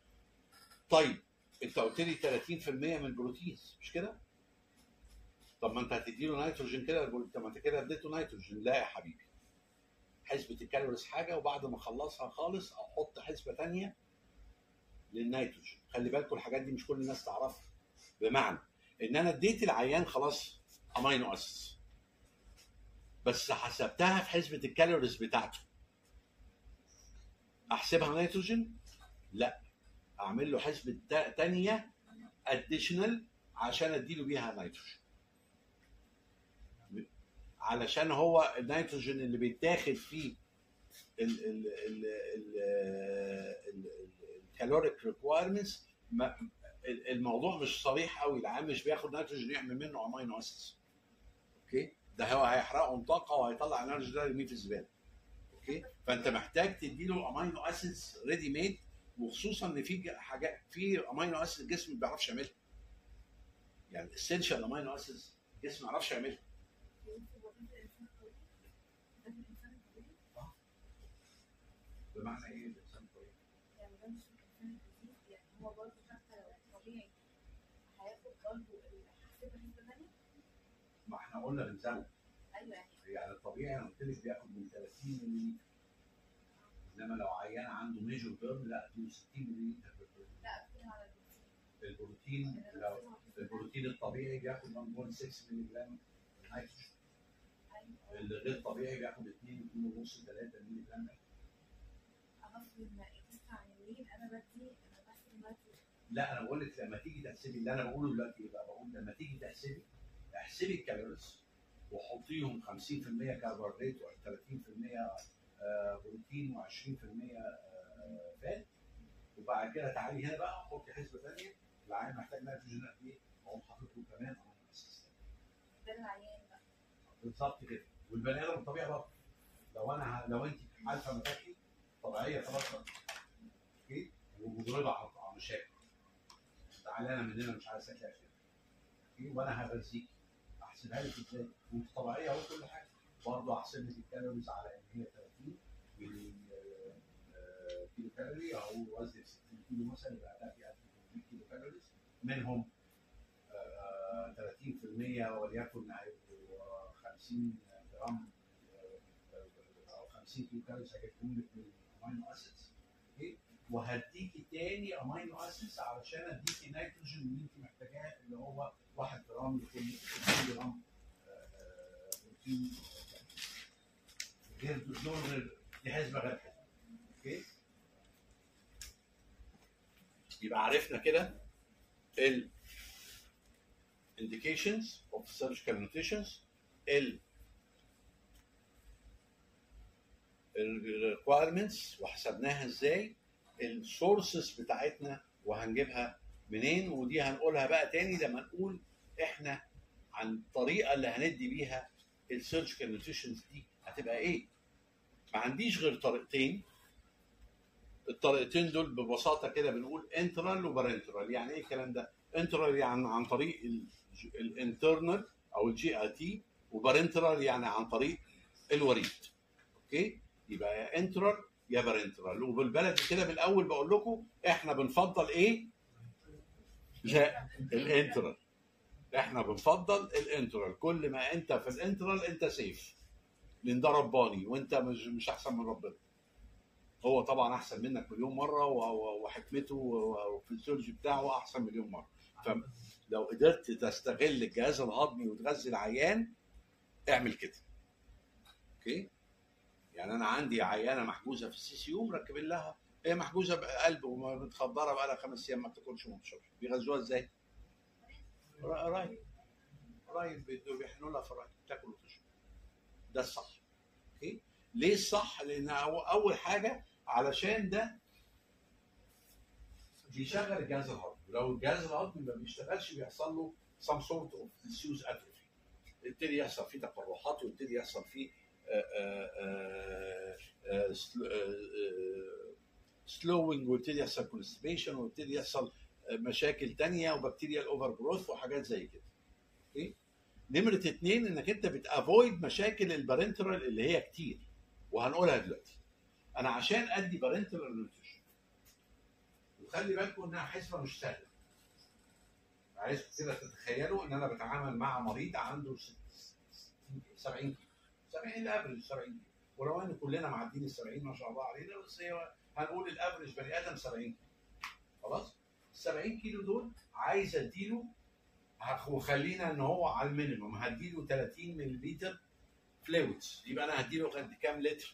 طيب انت قلت لي 30% من البروتينز مش كده؟ طب ما انت هتدي له نيتروجين كده البرو- طب ما انت كده اديته نيتروجين لا يا حبيبي حسبة الكالوريز حاجة وبعد ما اخلصها خالص احط حسبة تانية للنيتروجين خلي بالكم الحاجات دي مش كل الناس تعرفها بمعنى ان انا اديت العيان خلاص امينو اسيدز بس حسبتها في حسبة الكالوريز بتاعته احسبها نيتروجين لا اعمل له حسبة تا- تانية اديشنال عشان اديله بيها نيتروجين علشان هو النيتروجين اللي بيتاخد فيه ال ال ال ال الكالوريك ريكوايرمنتس الموضوع مش صريح قوي العيان مش بياخد نيتروجين يعمل منه امينو اسيدز اوكي ده هو هيحرقهم طاقه وهيطلع النيتروجين ده يرميه في الزباله اوكي فانت محتاج تديله امينو اسيدز ريدي ميد وخصوصا ان في ج- حاجات في امينو اسيد الجسم ما بيعرفش يعملها يعني الاسينشال امينو اسيدز الجسم ما يعرفش يعملها بمعنى ايه الانسان طبيعي؟ يعني ده مش الانسان الجديد يعني هو برضه حتى لو طبيعي هياخد برضه الحساسيه حسبه ثانيه ما احنا قلنا بنزود ايوه يعني يعني الطبيعي انا قلت لك بياخد من 30 مللي انما لو عيان عنده ميجور بيرن لا اديله 60 مللي لا بتكلم على البروتين البروتين لو البروتين الطبيعي بياخد 1.6 مللي جرام نيتروجين ايوه اللي غير طبيعي بياخد 2 2.5 3 مللي جرام اغفل ما تسمع عن النيل انا بدي انا بحسب النيتروجين لا انا بقول لك لما تيجي تحسبي اللي انا بقوله دلوقتي ايه بقى بقول لما تيجي تحسبي احسبي الكالوريز وحطيهم 50% كربوهيدرات و30% آه، بروتين و20% آه، فات وبعد كده تعالي هنا بقى حطي حسبه ثانيه العيان محتاج نيتروجين قد ايه؟ اقوم حاطط له كمان امينو اسيدز ده العيان بقى بالظبط كده والبني ادم الطبيعي برضه لو انا ه- لو انت عارفه مشاكل طبيعيه خلاص اوكي ومضربه على على مشاكل زعلانه مننا مش عايزه تاكل اوكي وانا هغذيك احسبها لك ازاي وانت طبيعيه اهو كل حاجه برضه احسب لك الكالوريز على ان هي 30 ملي آه، كيلو كالوري او وزن 60 كيلو مثلا يبقى ده في 1800 كيلو كالوريز منهم آه، 30% وليكن هيبقوا 50 جرام آه، او 50 كيلو كالوريز هجيبهم لك من الامينو اسيدز اوكي وهديكي تاني امينو اسيدز علشان اديكي نيتروجين اللي انت محتاجاه اللي هو 1 جرام لكل 2 جرام آه، آه، بروتين غير دول غير دي حسبه غير حسبه اوكي يبقى عرفنا كده ال indications of surgical mutations ال ال requirements وحسبناها ازاي السورسز بتاعتنا وهنجيبها منين ودي هنقولها بقى تاني لما نقول احنا عن الطريقه اللي هندي بيها السيرجيكال نيوتريشنز دي هتبقى ايه؟ ما عنديش غير طريقتين الطريقتين دول ببساطه كده بنقول انترال وبارنترال يعني ايه الكلام ده؟ انترال يعني عن طريق الانترنال او الجي اي تي وبارنترال يعني عن طريق الوريد اوكي يبقى يا انترال يا بارنترال وبالبلد كده من الاول بقول لكم احنا بنفضل ايه؟ لا الانترال احنا بنفضل الانترال كل ما انت في الانترال انت سيف لان ده رباني وانت مش مش احسن من ربنا هو طبعا احسن منك مليون مره و- و- وحكمته و- والفسيولوجي بتاعه احسن مليون مره فلو قدرت تستغل الجهاز الهضمي وتغذي العيان اعمل كده اوكي يعني انا عندي عيانه محجوزه في السي سي يو مركبين لها هي محجوزه بقلب ومتخدره بقى لها خمس ايام ما بتاكلش وما بتشربش بيغذوها ازاي؟ رايب رايب بيدوا- بيحنوا لها في الرايب تاكل وتشرب ده الصح اوكي ليه الصح؟ لان هو اول حاجه علشان ده بيشغل الجهاز الهضمي لو الجهاز الهضمي ما بيشتغلش بيحصل له some sort of disuse atrophy يبتدي يحصل فيه تقرحات ويبتدي يحصل فيه سلوينج ويبتدي يحصل كونستيبيشن ويبتدي يحصل آه، مشاكل تانية وبكتيريا الاوفر جروث وحاجات زي كده اوكي نمرة اتنين انك انت بتافويد مشاكل البارنترال اللي هي كتير وهنقولها دلوقتي انا عشان ادي بارنترال نيوتريشن وخلي بالكم انها حسبه مش سهله عايز كده تتخيلوا ان انا بتعامل مع مريض عنده ست- 70 كيلو 70 الافرج 70 كيلو ولو ان كلنا معديين ال 70 ما شاء الله علينا بس هي هنقول الافرج بني ادم 70 كيلو خلاص ال 70 كيلو دول عايز اديله هخ- وخلينا ان هو على المينيمم هديله 30 مللي فلويدز يبقى انا هديله قد كام لتر؟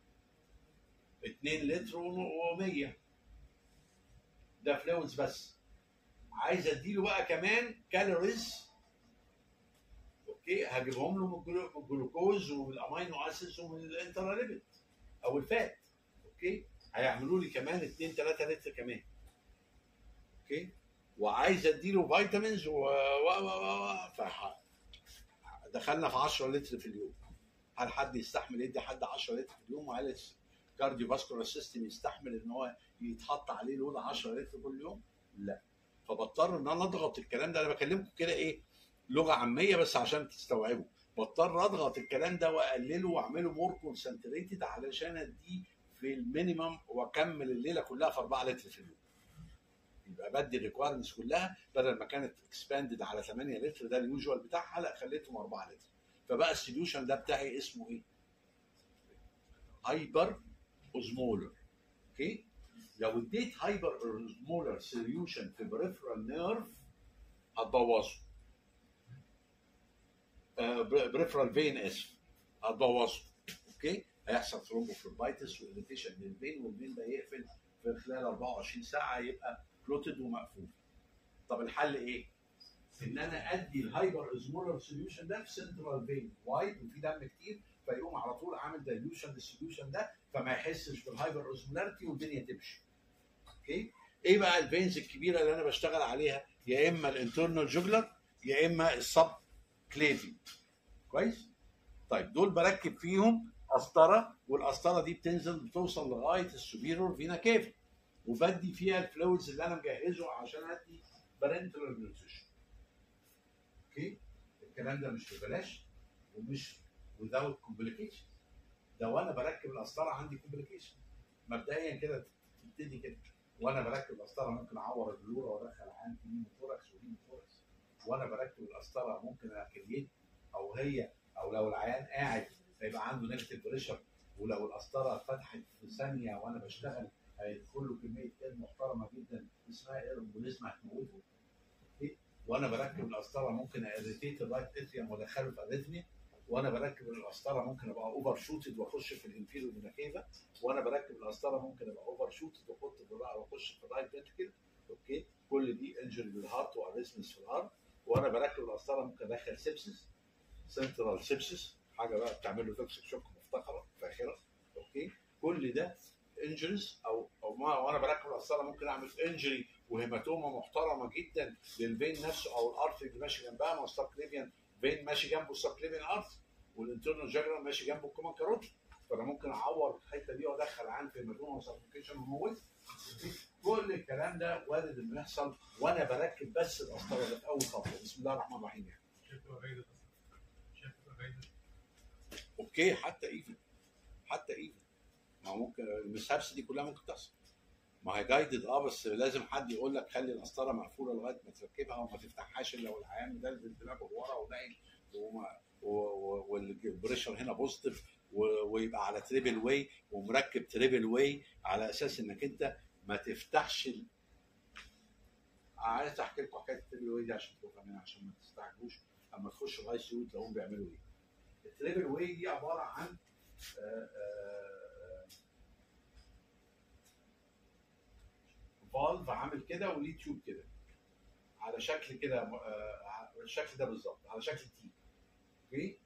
2 لتر و100 ده فلويدز بس عايز اديله بقى كمان كالوريز اوكي هجيبهم له من الجلو- من الجلوكوز والامينو اسيدز ومن الانتراليبيد او الفات اوكي هيعملوا لي كمان 2 3 لتر كمان اوكي وعايز اديله فيتامينز و و و و فح- دخلنا في 10 لتر في اليوم هل حد يستحمل يدي حد 10 لتر في اليوم وهل الكارديو فاسكولار سيستم يستحمل ان هو يتحط عليه لود 10 لتر كل يوم؟ لا فبضطر ان انا اضغط الكلام ده انا بكلمكم كده ايه لغه عاميه بس عشان تستوعبوا بضطر اضغط الكلام ده واقلله واعمله مور كونسنتريتد علشان اديه في المينيمم واكمل الليله كلها في 4 لتر في اليوم يبقى بدي الريكوايرمنتس كلها بدل ما كانت اكسباندد على 8 لتر ده اليوجوال بتاعها لا خليتهم 4 لتر فبقى السوليوشن ده بتاعي اسمه ايه؟ هايبر اوزمولر اوكي لو اديت هايبر اوزمولر سوليوشن في بريفرال نيرف هتبوظه بريفرال فين اسف هتبوظه اوكي هيحصل ثرومبوفلوبايتس وإريتيشن للفين والفين ده يقفل في خلال 24 ساعه يبقى كلوتد ومقفول طب الحل ايه؟ ان انا ادي الهايبر اوزمولر سوليوشن ده في سنترال فين وايد وفي دم كتير فيقوم على طول عامل دايلوشن للسوليوشن ده فما يحسش بالهايبر اوزمولاريتي والدنيا تمشي اوكي ايه بقى الفينز الكبيره اللي انا بشتغل عليها يا اما الانترنال جوجلر يا اما السب كليفي كويس طيب دول بركب فيهم قسطره والقسطره دي بتنزل بتوصل لغايه السوبيرور فينا كيفي وبدي فيها الفلويدز اللي انا مجهزه عشان ادي بارنتال نيوتريشن اوكي الكلام ده مش ببلاش ومش without complication ده وانا بركب القسطره عندي كومبليكيشن مبدئيا كده تبتدي كده وانا بركب القسطره ممكن اعور البلوره وادخل عندي هيموثوركس وهيموثوركس وانا بركب القسطره ممكن اكليت او هي او لو العيان قاعد هيبقى عنده نيجاتيف بريشر ولو القسطره اتفتحت في ثانيه وانا بشتغل هيدخل له كميه اير محترمه جدا اسمها اير امبوليزم هتموته أوكي؟ وانا بركب القسطره ممكن اريتيت الرايت اتريوم وادخله في اريثميا وانا بركب القسطره ممكن ابقى اوفر شوتد واخش في الانفيريور فينا وانا بركب القسطره ممكن ابقى اوفر شوتد واحط في الرأي واخش في الرايت فنتركل اوكي كل دي انجري للهارت واريثمس في الهارت وانا بركب القسطره ممكن ادخل سيبسس سنترال سيبسس حاجه بقى بتعمل له توكسيك شوك مفتخره فاخره اوكي كل ده انجريز او او ما وانا بركب القسطره ممكن اعمل انجري وهيماتوما محترمه جدا للفين نفسه او الارتري اللي ماشي جنبها ما هو السبكليفيان فين ماشي جنبه السبكليفيان ارتري والانترنال جاجرا ماشي جنبه كمان كاروتي فانا ممكن اعور الحته دي وادخل عن في هيماتوما وسبكليفيشن وموت كل الكلام ده وارد انه يحصل وانا بركب بس القسطره ده في اول خطوه بسم الله الرحمن الرحيم يعني شايف تبقى جايدة شايف تبقى جايدة اوكي حتى ايفن حتى ايفن ما هو ممكن المسهبس دي كلها ممكن تحصل ما هي جايدد اه بس لازم حد يقول لك خلي القسطره مقفوله لغايه ما تركبها وما تفتحهاش الا لو العيان مدلدل دماغه ورا ونايم وما- و- و- والبريشر هنا بوزيتيف و- ويبقى على تريبل واي ومركب تريبل واي على اساس انك انت ما تفتحش ال... عايز احكي لكم حكايه التريبل واي دي عشان تبقوا فاهمين عشان ما تستعجلوش اما تخشوا الاي سي يو تلاقوهم بيعملوا ايه. التريبل واي دي عباره عن آه، آه، فالف عامل كده وليه تيوب كده على شكل كده آه، الشكل ده بالظبط على شكل تي اوكي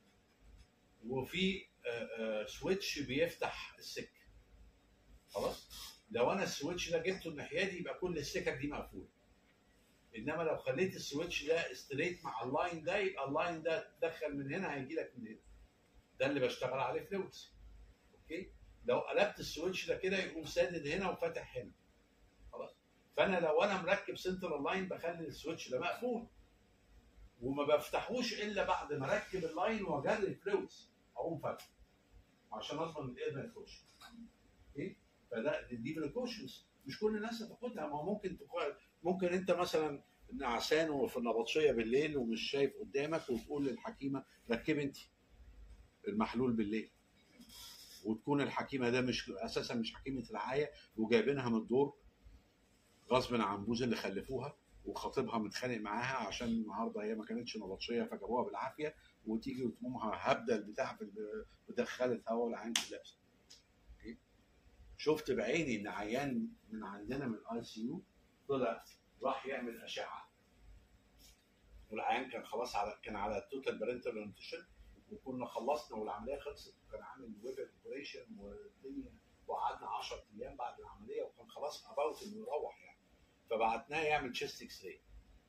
وفي آه، آه، سويتش بيفتح السكه خلاص لو انا السويتش ده جبته الناحيه دي يبقى كل السكك دي مقفوله انما لو خليت السويتش ده ستريت مع اللاين ده يبقى اللاين ده تدخل من هنا هيجي لك من هنا ده اللي بشتغل عليه فلويدز اوكي لو قلبت السويتش ده كده يقوم سادد هنا وفاتح هنا خلاص فانا لو انا مركب سنترال لاين بخلي السويتش ده مقفول وما بفتحوش الا بعد ما اركب اللاين واجري الفلويدز اقوم فاتحه عشان اضمن الاير ما يدخلش اوكي فده دي بريكوشنز مش كل الناس هتاخدها ما هو ممكن تكون- ممكن انت مثلا نعسان وفي النبطشيه بالليل ومش شايف قدامك وتقول للحكيمه ركبي انت المحلول بالليل وتكون الحكيمه ده مش اساسا مش حكيمه رعايه وجايبينها من الدور غصب عن جوز اللي خلفوها وخطيبها متخانق معاها عشان النهارده هي ما كانتش نبطشيه فجابوها بالعافيه وتيجي وتقوم هبده البتاع في ال- ودخلت هوا والعين في اللبس أوكي؟ شفت بعيني ان عيان من عندنا من الاي سي يو طلع راح يعمل اشعه والعيان كان خلاص على كان على التوتال بارنتال نيوتريشن وكنا خلصنا والعمليه خلصت وكان عامل ويب اوبريشن والدنيا وقعدنا 10 ايام بعد العمليه وكان خلاص اباوت انه يروح يعني فبعتناه يعمل تشيست اكس راي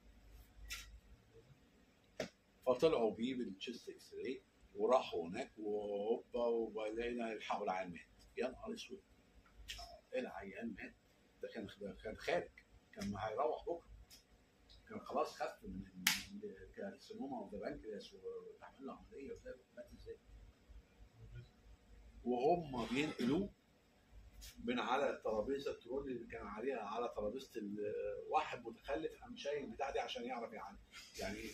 فطلعوا بيه بالتشيست اكس راي وراحوا هناك وهوبا ولقينا يلحقوا العيان مات يا نهار اسود العيان مات ده كان كان خارج كان هيروح بكره كان خلاص خف من من الكارسينوما اوف ذا بانكرياس واتعمل له عمليه وبتاع مات ازاي وهم بينقلوه من على الترابيزه الترولي اللي كان عليها على ترابيزه ال- واحد متخلف قام شايل البتاع دي عشان يعرف يعدي يعني ايه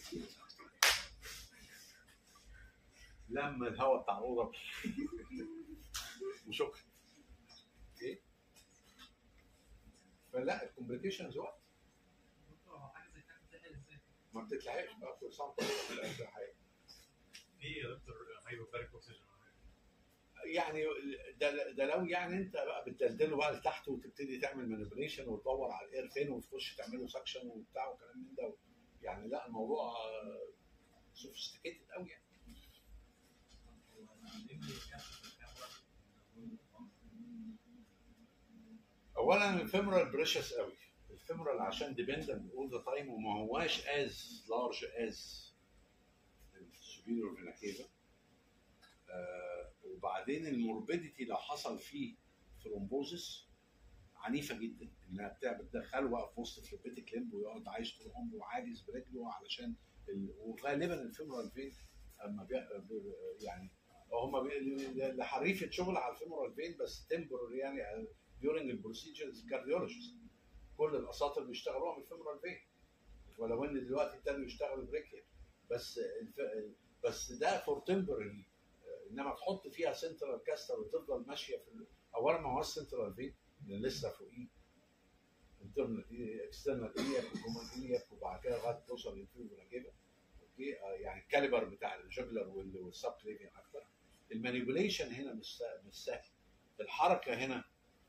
لما الهواء بتاع الاوضه وشكرا اوكي فلا الكومبليكيشنز وقت حاجه زي كده بتتعمل ازاي؟ ما بتتلحقش بقى كل سنه وأنت طيب، لا بتتلحق. في يا دكتور هايبوباريك اوكسجين يعني ده ده لو يعني انت بقى بتدلدله بقى لتحت وتبتدي تعمل مانيبيوليشن وتدور على الاير فين وتخش تعمل له سكشن وبتاع وكلام من ده يعني لا الموضوع سوفيستيكيتد قوي يعني اولا الفيمورال بريشس قوي الفيمورال عشان ديبندنت اول ذا تايم وما هواش از لارج از السوبيريور فينا كيفا آه وبعدين الموربيديتي لو حصل فيه ثرومبوزس عنيفه جدا انها بتاع بتدخله بقى في وسط فلوبيتيك ليمب ويقعد عايش طول عمره عاجز برجله علشان ال... وغالبا الفيمورال فين اما بي... بي... يعني هم بي... اللي حريفه شغل على الفيمورال فين بس تمبرر يعني ديورنج البروسيجرز كارديولوجيست كل الاساطر بيشتغلوها بالفيمورال فين ولو ان دلوقتي ابتدوا يشتغلوا بريكير بس الف... بس ده فور تمبرري انما تحط فيها سنترال كاستر وتفضل ماشيه في ال- اولا ما هوش سنترال فين لان لسه فوقيه انترنال اكسترنال ايلياك وكومن ايلياك وبعد كده لغايه توصل للفيو ولا اوكي آه، يعني الكاليبر بتاع الجوجلر والسب كليفيان اكتر المانيبيوليشن هنا مش سهل- مش سهل الحركه هنا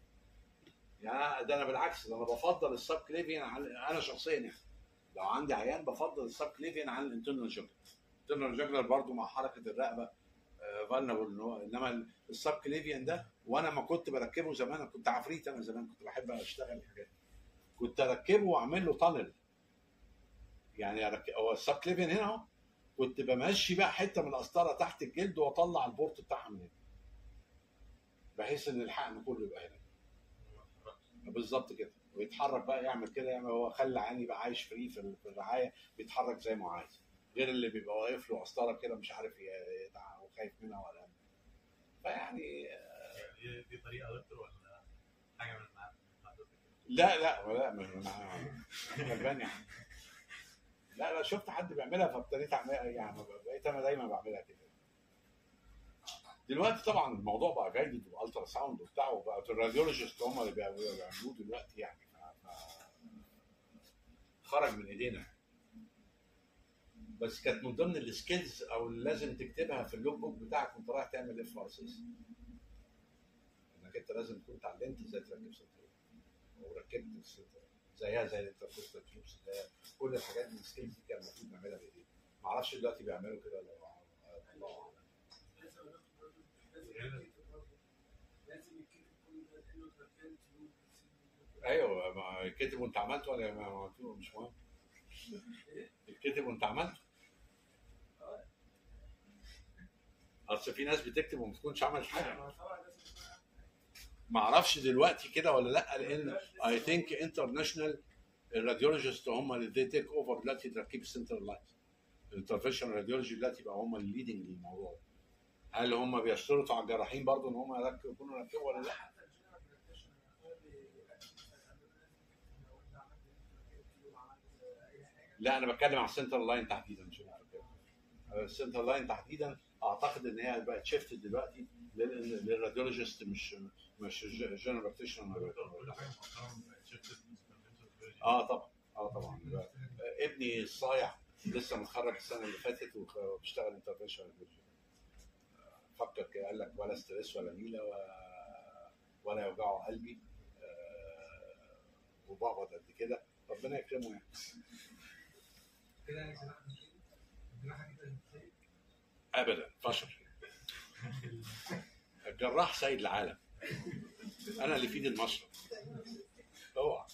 يعني ده انا بالعكس ده انا بفضل السب كليفيان عن انا شخصيا يعني لو عندي عيان بفضل السب كليفيان عن الانترنال جوجلر الانترنال جوجلر برضو مع حركه الرقبه فالنبل ان هو انما السب كليفيان ده وانا ما كنت بركبه زمان أنا كنت عفريت انا زمان كنت بحب اشتغل الحاجات دي. كنت اركبه واعمل له تانل يعني أرك... هو السب كليفيان هنا اهو كنت بمشي بقى حته من القسطره تحت الجلد واطلع البورت بتاعها من هنا بحيث ان الحقن كله يبقى هنا بالظبط كده ويتحرك بقى يعمل كده يعمل هو خلى عيني يبقى عايش فري في في الرعايه بيتحرك زي ما هو عايز غير اللي بيبقى واقف له قسطره كده مش عارف يدع وخايف منها ولا فيعني دي دي طريقه يا دكتور ولا حاجه من مع- من حضرتك؟ لا لا لا ما- ما- غلبان يعني لا لا شفت حد بيعملها فابتديت اعملها يعني بقيت انا دايما بعملها كده دلوقتي طبعا الموضوع بقى جيد والترا ساوند وبتاع وبقى الراديولوجيست هم اللي بيعملوه بيعملوه دلوقتي يعني ف... ف... خرج من ايدينا بس كانت من ضمن السكيلز او اللي لازم تكتبها في اللوك بوك بتاعك وانت رايح تعمل اف ار سي انك انت لازم تكون اتعلمت ازاي تركب سنتر وركبت السنتر زيها زي الانتركوستال تيوبس زي كل الحاجات دي السكيلز دي كان المفروض نعملها بايدينا ما اعرفش دلوقتي بيعملوا كده ولا لا. الله اعلم لازم ناخد برضه لازم يتكتب برضه لازم يتكتب كل ده لانه تركان تيوب ايوه ما كتب وانت عملت ولا ما عملته مش مهم الكتب وانت عملت اصل في ناس بتكتب وما تكونش عملت حاجه ما طبعا لازم ما اعرفش دلوقتي كده ولا لا لان اي ثينك انترناشونال الراديولوجيست هم اللي they تيك اوفر دلوقتي تركيب السنترال لايت الانترفيشن راديولوجي دلوقتي بقى هم الليدنج للموضوع ده. هل هم بيشترطوا على الجراحين برضه ان هم يركبوا يكونوا يركبوا ولا لا؟ حتى الجنرال بريكتيشن هو لا انا بتكلم على السنترال لاين تحديدا مش السنترال لاين تحديدا اعتقد ان هي بقت شيفت دلوقتي لل- للراديولوجيست مش مش جنرال براكتيشنر كل حاجه مؤخرا بقت شفتت من الانترفيرجن. اه طبعا اه طبعا ابني الصايع لسه متخرج السنه اللي فاتت وخ- وبيشتغل انترفيشن فكر كده قال لك ولا ستريس ولا نيله ولا ولا يوجعه قلبي آه، وبقبض قد كده ربنا يكرمه يعني كده يعني جراحه جراحه كده ازاي؟ ابدا فشل الجراح سيد العالم انا اللي في ايد المشرب اوعى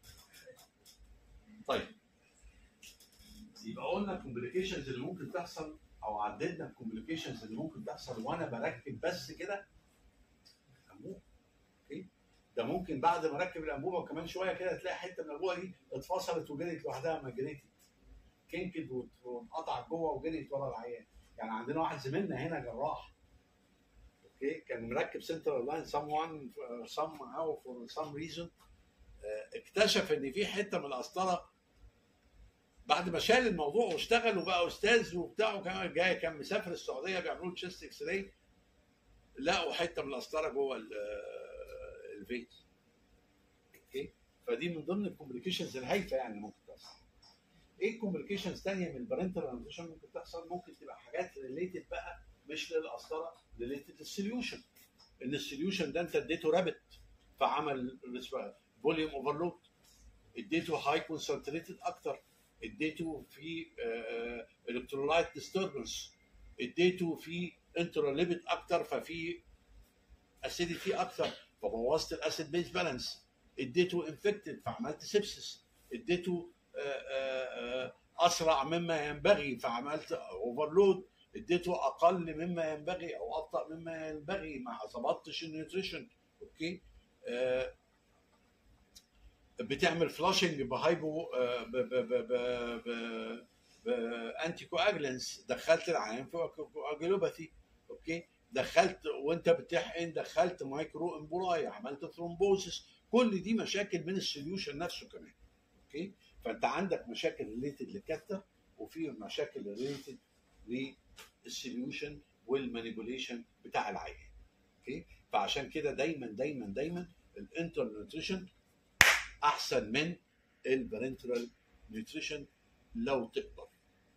طيب يبقى قلنا الكومبليكيشنز اللي ممكن تحصل او عددنا الكومبليكيشنز اللي ممكن تحصل وانا بركب بس كده انبوبه اوكي ده ممكن بعد ما اركب الانبوبه وكمان شويه كده تلاقي حته من الانبوبه دي اتفصلت وجريت لوحدها ما جريتت كنكت وات- واتقطعت جوه وجريت ورا العيان يعني عندنا واحد زميلنا هنا جراح اوكي كان مركب سنترال لاين سام وان سام او فور سام ريزون اكتشف ان في حته من القسطره بعد ما شال الموضوع واشتغل وبقى استاذ وبتاع وكان جاي كان مسافر السعوديه بيعملوا تشيست اكس راي لقوا حته من القسطره جوه ال- آه، الفيت اوكي فدي من ضمن الكومبليكيشنز الهايفه يعني ممكن تحصل ايه كومبليكيشنز تانية من البارنتال انفيشن ممكن تحصل ممكن تبقى حاجات ريليتد بقى مش للقسطره ريليتد للسوليوشن ان السوليوشن ده انت اديته رابت فعمل فوليوم اوفرلود اديته هاي كونسنتريتد اكتر اديته في الكترولايت ديستربنس اديته في انتروليبيد اكتر ففي اسيديتي اكتر فبوظت الاسيد بيز بالانس اديته انفكتد فعملت سيبسس اديته آه، آه، آه، اسرع مما ينبغي فعملت اوفرلود اديته اقل مما ينبغي او ابطا مما ينبغي ما ظبطتش النيوتريشن اوكي آه، بتعمل فلاشنج بهايبو آه، ب ب ب ب ب بانتي كواجلنس دخلت العيان في كواجلوباثي اوكي دخلت وانت بتحقن دخلت مايكرو امبولاي عملت ثرومبوزس كل دي مشاكل من السوليوشن نفسه كمان اوكي فانت عندك مشاكل ريليتد للكاثر وفي مشاكل ريليتد للسوليوشن والمانيبوليشن بتاع العيان اوكي فعشان كده دايما دايما دايما الانتر نيوتريشن احسن من البارنترال نيوتريشن لو تقدر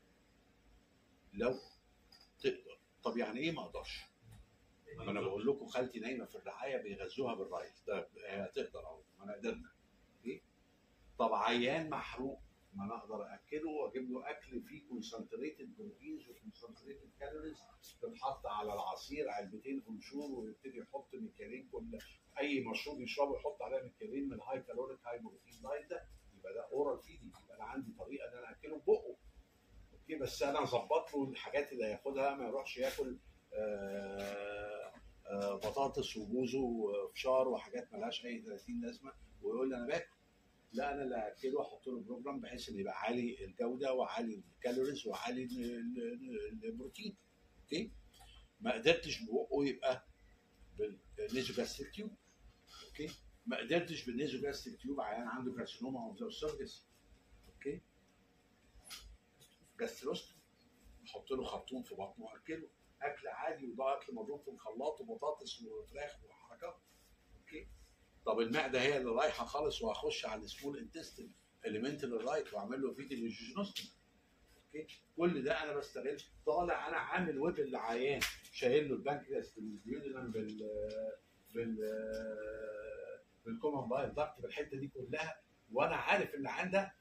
لو تقدر طب يعني ايه ما اقدرش ما انا بقول لكم خالتي نايمه في الرعايه بيغذوها بالرايس ده هي تقدر اهو ما انا قدرنا ايه طب عيان محروق ما انا اقدر اكله واجيب له اكل فيه كونسنتريتد بروتينز وكونسنتريتد كالوريز تتحط على العصير علبتين انشور ويبتدي يحط ميكالين كل اي مشروب يشربه يحط عليها ميكالين من هاي كالوريك هاي بروتين دايت ده يبقى ده اورال فيدنج يبقى انا عندي طريقه ان انا اكله ببقه اوكي بس انا اظبط له الحاجات اللي هياخدها ما يروحش ياكل آه، آه، بطاطس وبوز وفشار وحاجات ملهاش اي 30 لازمه ويقول لي انا باكل لا انا اللي هاكله واحط له بروجرام بحيث ان يبقى عالي الجوده وعالي الكالوريز وعالي ال- ال- البروتين اوكي ما قدرتش ببقه يبقى بالنيزوجاستريك تيوب اوكي ما قدرتش بالنيزوجاستريك تيوب عيان عنده كارسينوما اوف ذا اسوفجس اوكي جاستروستوم احط له خرطوم في بطنه واكله اكل عادي وده اكل مضروب في الخلاط وبطاطس وفراخ وحركات اوكي طب المعده هي اللي رايحه خالص وهخش على السمول انتستين اليمنتال الرايت واعمل له فيديو للجيجنوستوم اوكي كل ده انا بستغل طالع انا عامل ويب للعيان شايل له البنكرياس بالديودنم بال بال بالكومن بايل ضغط بالحته دي كلها وانا عارف ان العيان ده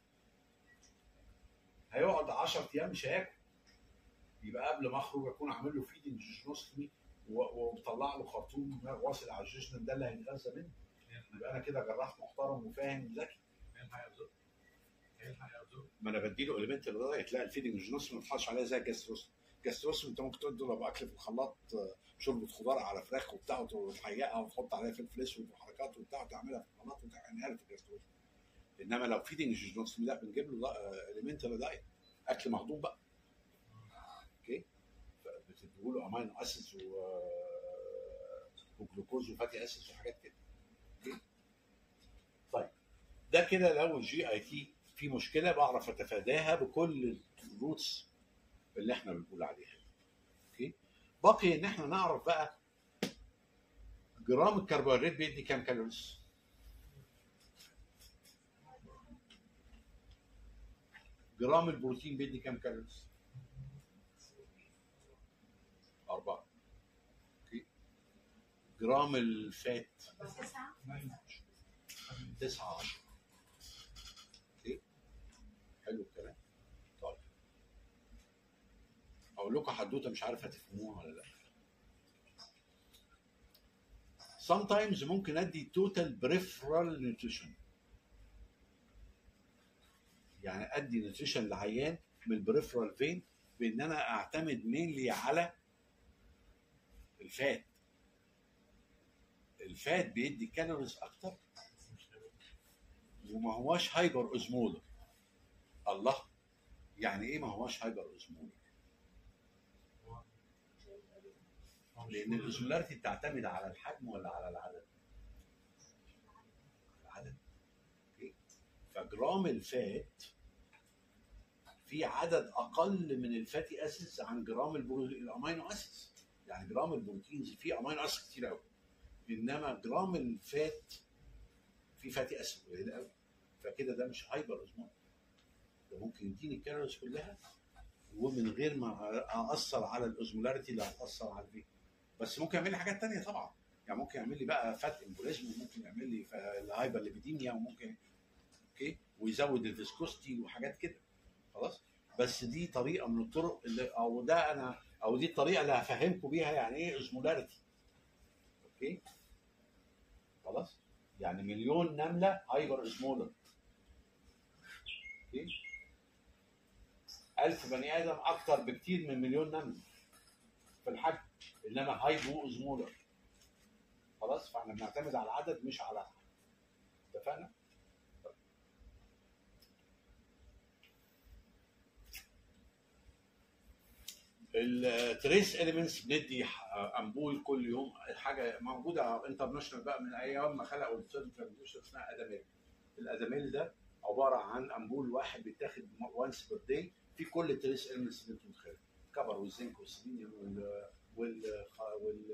هيقعد 10 ايام مش هياكل يبقى قبل ما اخرج اكون عامل له فيدنج جيجنوستومي ومطلع له خرطوم واصل على الجيجنم ده اللي هيتغذى منه يبقى انا كده جراح محترم وفاهم وذكي هيلحق يبزق هيلحق يبزق ما انا بديله اليمنت اللي تلاقي الفيدنج جيجنوستومي ما يتحطش عليها زي الجاستروستومي الجاستروستومي انت ممكن تدي له اكل في الخلاط آه، شوربه خضار على فراخ وبتاع وتحيقها وتحط عليها فلفل اسود وحركات وبتاع وتعملها في الخلاط وتعملها في الجاستروستومي انما لو فيدنج جيجنوستومي لا بنجيب له اليمنت دايت اكل مهضوم بقى اوكي بتديه له امينو اسيدز و وجلوكوز وفاتي اسيدز وحاجات كده اوكي طيب ده كده لو الجي اي تي في مشكله بعرف اتفاداها بكل الروتس اللي احنا بنقول عليها اوكي باقي ان احنا نعرف بقى جرام الكربوهيدرات بيدي كام كالوريز جرام البروتين بيدي كام كالوريز أربعة اوكي جرام الفات تسعة تسعة عشر اوكي حلو الكلام طيب اقول لكم حدوته مش عارف هتفهموها ولا لا sometimes ممكن ادي total peripheral nutrition يعني ادي نوتريشن لعيان من البريفرال فين بان انا اعتمد مينلي على الفات الفات بيدي كالوريز اكتر وما هواش هايبر اوزمولر الله يعني ايه ما هواش هايبر اوزمولر لان الاوزمولاريتي بتعتمد على الحجم ولا على العدد العدد اوكي فجرام الفات في عدد اقل من الفاتي اسيدز عن جرام البرو... الامينو اسيدز يعني جرام البروتينز فيه امينو اسيد كتير قوي انما جرام الفات في فاتي اسيد قليل قوي فكده ده مش هايبر اوزمولر ده ممكن يديني الكالوريز كلها ومن غير ما اثر على الاوزمولاريتي اللي هتاثر على الفي بس ممكن يعمل لي حاجات تانية طبعا يعني ممكن يعمل لي بقى فات امبوليزم وممكن يعمل لي الهايبر ليبيديميا وممكن اوكي ويزود الفيسكوستي وحاجات كده خلاص بس دي طريقه من الطرق اللي او ده انا او دي الطريقه اللي هفهمكم بيها يعني ايه اوزمولاريتي اوكي خلاص يعني مليون نمله هايبر اوزمولر اوكي ألف بني آدم أكتر بكتير من مليون نملة في الحجم إنما هايبو أوزمولر خلاص فاحنا بنعتمد على العدد مش على الحجم اتفقنا؟ طيب. التريس اليمنتس بندي امبول كل يوم حاجه موجوده انترناشونال بقى من ايام ما خلقوا السيرفيس اسمها اداميل الاداميل ده عباره عن امبول واحد بيتاخد وانس بير داي في كل التريس اليمنتس اللي انتم متخيلها كبر والزنك والسيلينيوم وال وال وال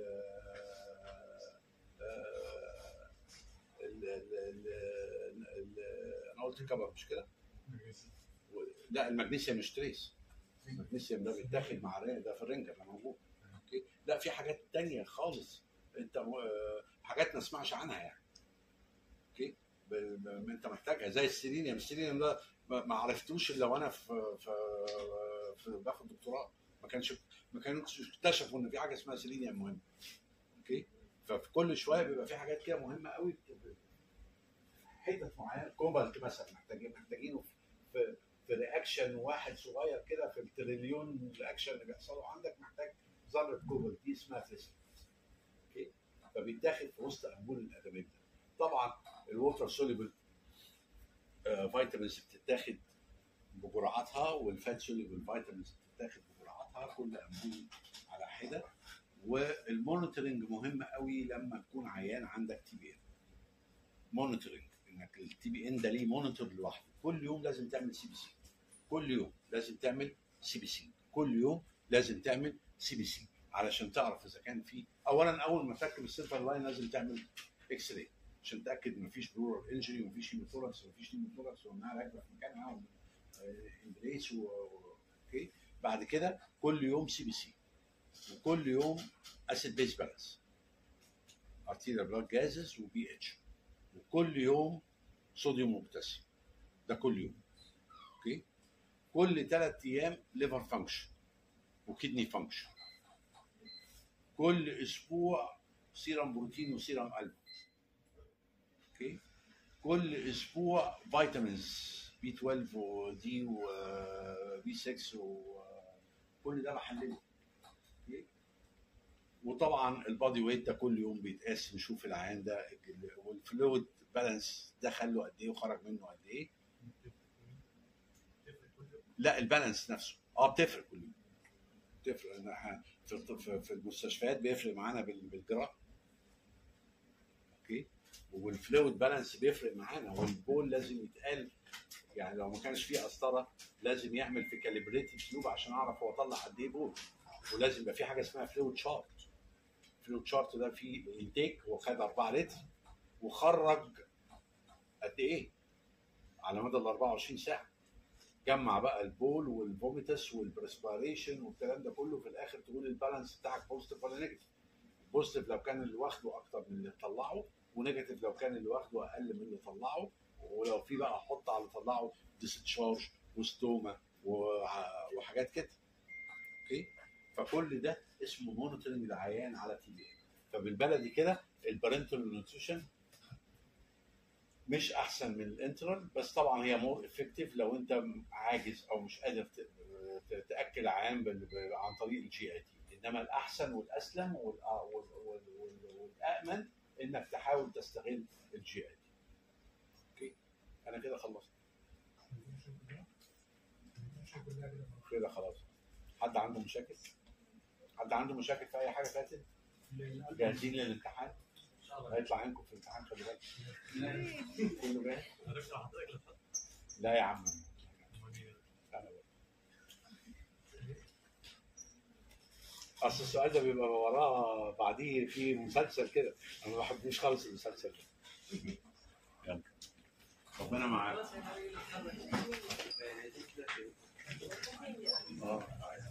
آه، ال- ال- ال- ال- انا قلت كبر مش كده؟ و- لا المغنيسيوم مش تريس المغنيسيوم ده بيتاخد مع الرنج ده في الرنجر اللي موجود اوكي لا في حاجات تانية خالص انت آه، حاجات ما اسمعش عنها يعني اوكي ب- ب- انت محتاجها زي السيلينيوم السيلينيوم ده ما ما عرفتوش الا وانا في في, في باخد دكتوراه ما كانش ما كانوش اكتشفوا ان في حاجه اسمها سيلينيوم مهم اوكي ففي كل شويه بيبقى في حاجات كده مهمه قوي بت- حتت معينه كوبالت مثلا محتاجين محتاجينه في في رياكشن واحد صغير كده في التريليون رياكشن اللي بيحصلوا عندك محتاج ذره كوبالت دي اسمها تريسل اوكي فبيتاخد في وسط انبول الادميه ده طبعا الووتر سوليبل فيتامينز بتتاخد بجرعاتها والفات سوليبل فيتامينز بتتاخد بجرعاتها كل امبول على حده والمونيتورنج مهم قوي لما تكون عيان عندك تي بي ان مونيتورنج انك التي بي ان ده ليه مونيتور لوحده كل يوم لازم تعمل سي بي سي كل يوم لازم تعمل سي بي سي كل يوم لازم تعمل سي بي سي علشان تعرف اذا كان في اولا اول ما تركب السيلفر لاين لازم تعمل اكس راي عشان تاكد ان مفيش بلورال انجري ومفيش هيموثوركس ومفيش هيموثوركس وانها راكبه في مكانها امبريس و... و- اوكي بعد كده كل يوم سي بي سي وكل يوم اسيد بيس بالانس ارتيريال بلاد جازز وبي اتش وكل يوم صوديوم وبوتاسيوم ده كل يوم اوكي كل ثلاث ايام ليفر فانكشن وكدني فانكشن كل اسبوع سيرم بروتين وسيرم قلب اوكي كل اسبوع فيتامينز بي 12 ودي وبي 6 وكل ده بحلله اوكي وطبعا البادي ويت ده كل يوم بيتقاس نشوف العيان ده والفلويد بالانس دخل له قد ايه وخرج منه قد ايه لا البالانس نفسه اه بتفرق كل يوم بتفرق إن إحنا في في- في المستشفيات بيفرق معانا بال- بالجرام اوكي والفلويد بالانس بيفرق معانا والبول لازم يتقال يعني لو ما كانش فيه قسطره لازم يعمل في كاليبريتد تيوب عشان اعرف هو طلع قد ايه بول ولازم يبقى في حاجه اسمها فلويد شارت فلويد شارت ده فيه انتيك هو خد 4 لتر وخرج قد ايه على مدى ال 24 ساعه جمع بقى البول والفوميتس والبرسبيريشن والكلام ده كله في الاخر تقول البالانس بتاعك بوزيتيف ولا نيجاتيف بوزيتيف لو كان اللي واخده اكتر من اللي طلعه ونيجاتيف لو كان اللي واخده اقل من اللي طلعه ولو في بقى حط على اللي طلعه ديستشارج وستوما وح- وحاجات كده اوكي فكل ده اسمه مونيتورنج العيان على تي بي فبالبلدي كده البارنتال نيوتريشن مش احسن من الانترال بس طبعا هي مور افكتيف لو انت عاجز او مش قادر ت- ت- تاكل عام بال- ب- عن طريق الجي اي تي انما الاحسن والاسلم والأ- وال- وال- وال- والامن انك تحاول تستغل الجي اي تي اوكي انا كده خلصت كده خلاص حد عنده مشاكل حد عنده مشاكل في اي حاجه فاتت جاهزين للامتحان هيطلع عينكم في الامتحان خلي بالك كله جاهز عرفت حضرتك لحد لا يا عم أمال مين؟ أنا بقى. اصل السؤال ده بيبقى وراه بعديه في مسلسل كده انا ما بحبوش خالص المسلسل ده يلا ربنا معاك اه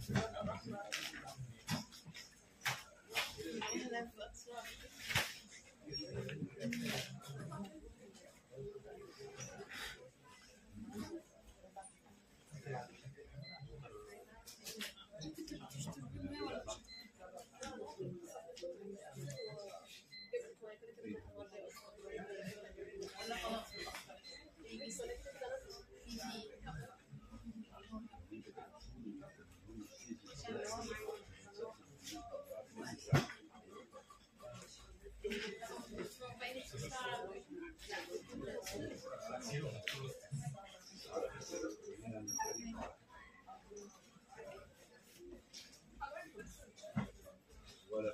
ولا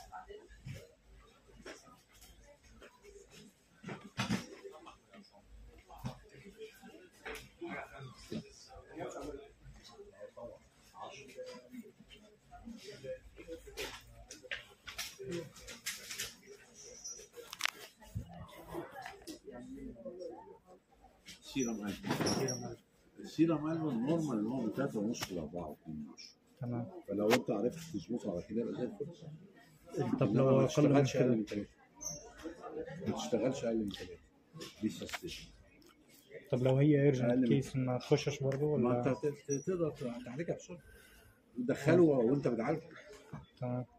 سيرم ألبوم السيرم ألبوم نورمال ان هو من 3 ونص ل 4 و2 تمام فلو انت عرفت تظبطه على كده يبقى زي الفل طب إنما لو ما اقل من تشتغلش اقل كده من ثلاثه ما تشتغلش اقل من ثلاثه دي سستيشن طب لو هي أقل ايرجنت من- كيس ما تخشش برضه ما انت ولا ت- ت- تقدر تعالجها بسرعه وتدخله وانت بتعالجه تمام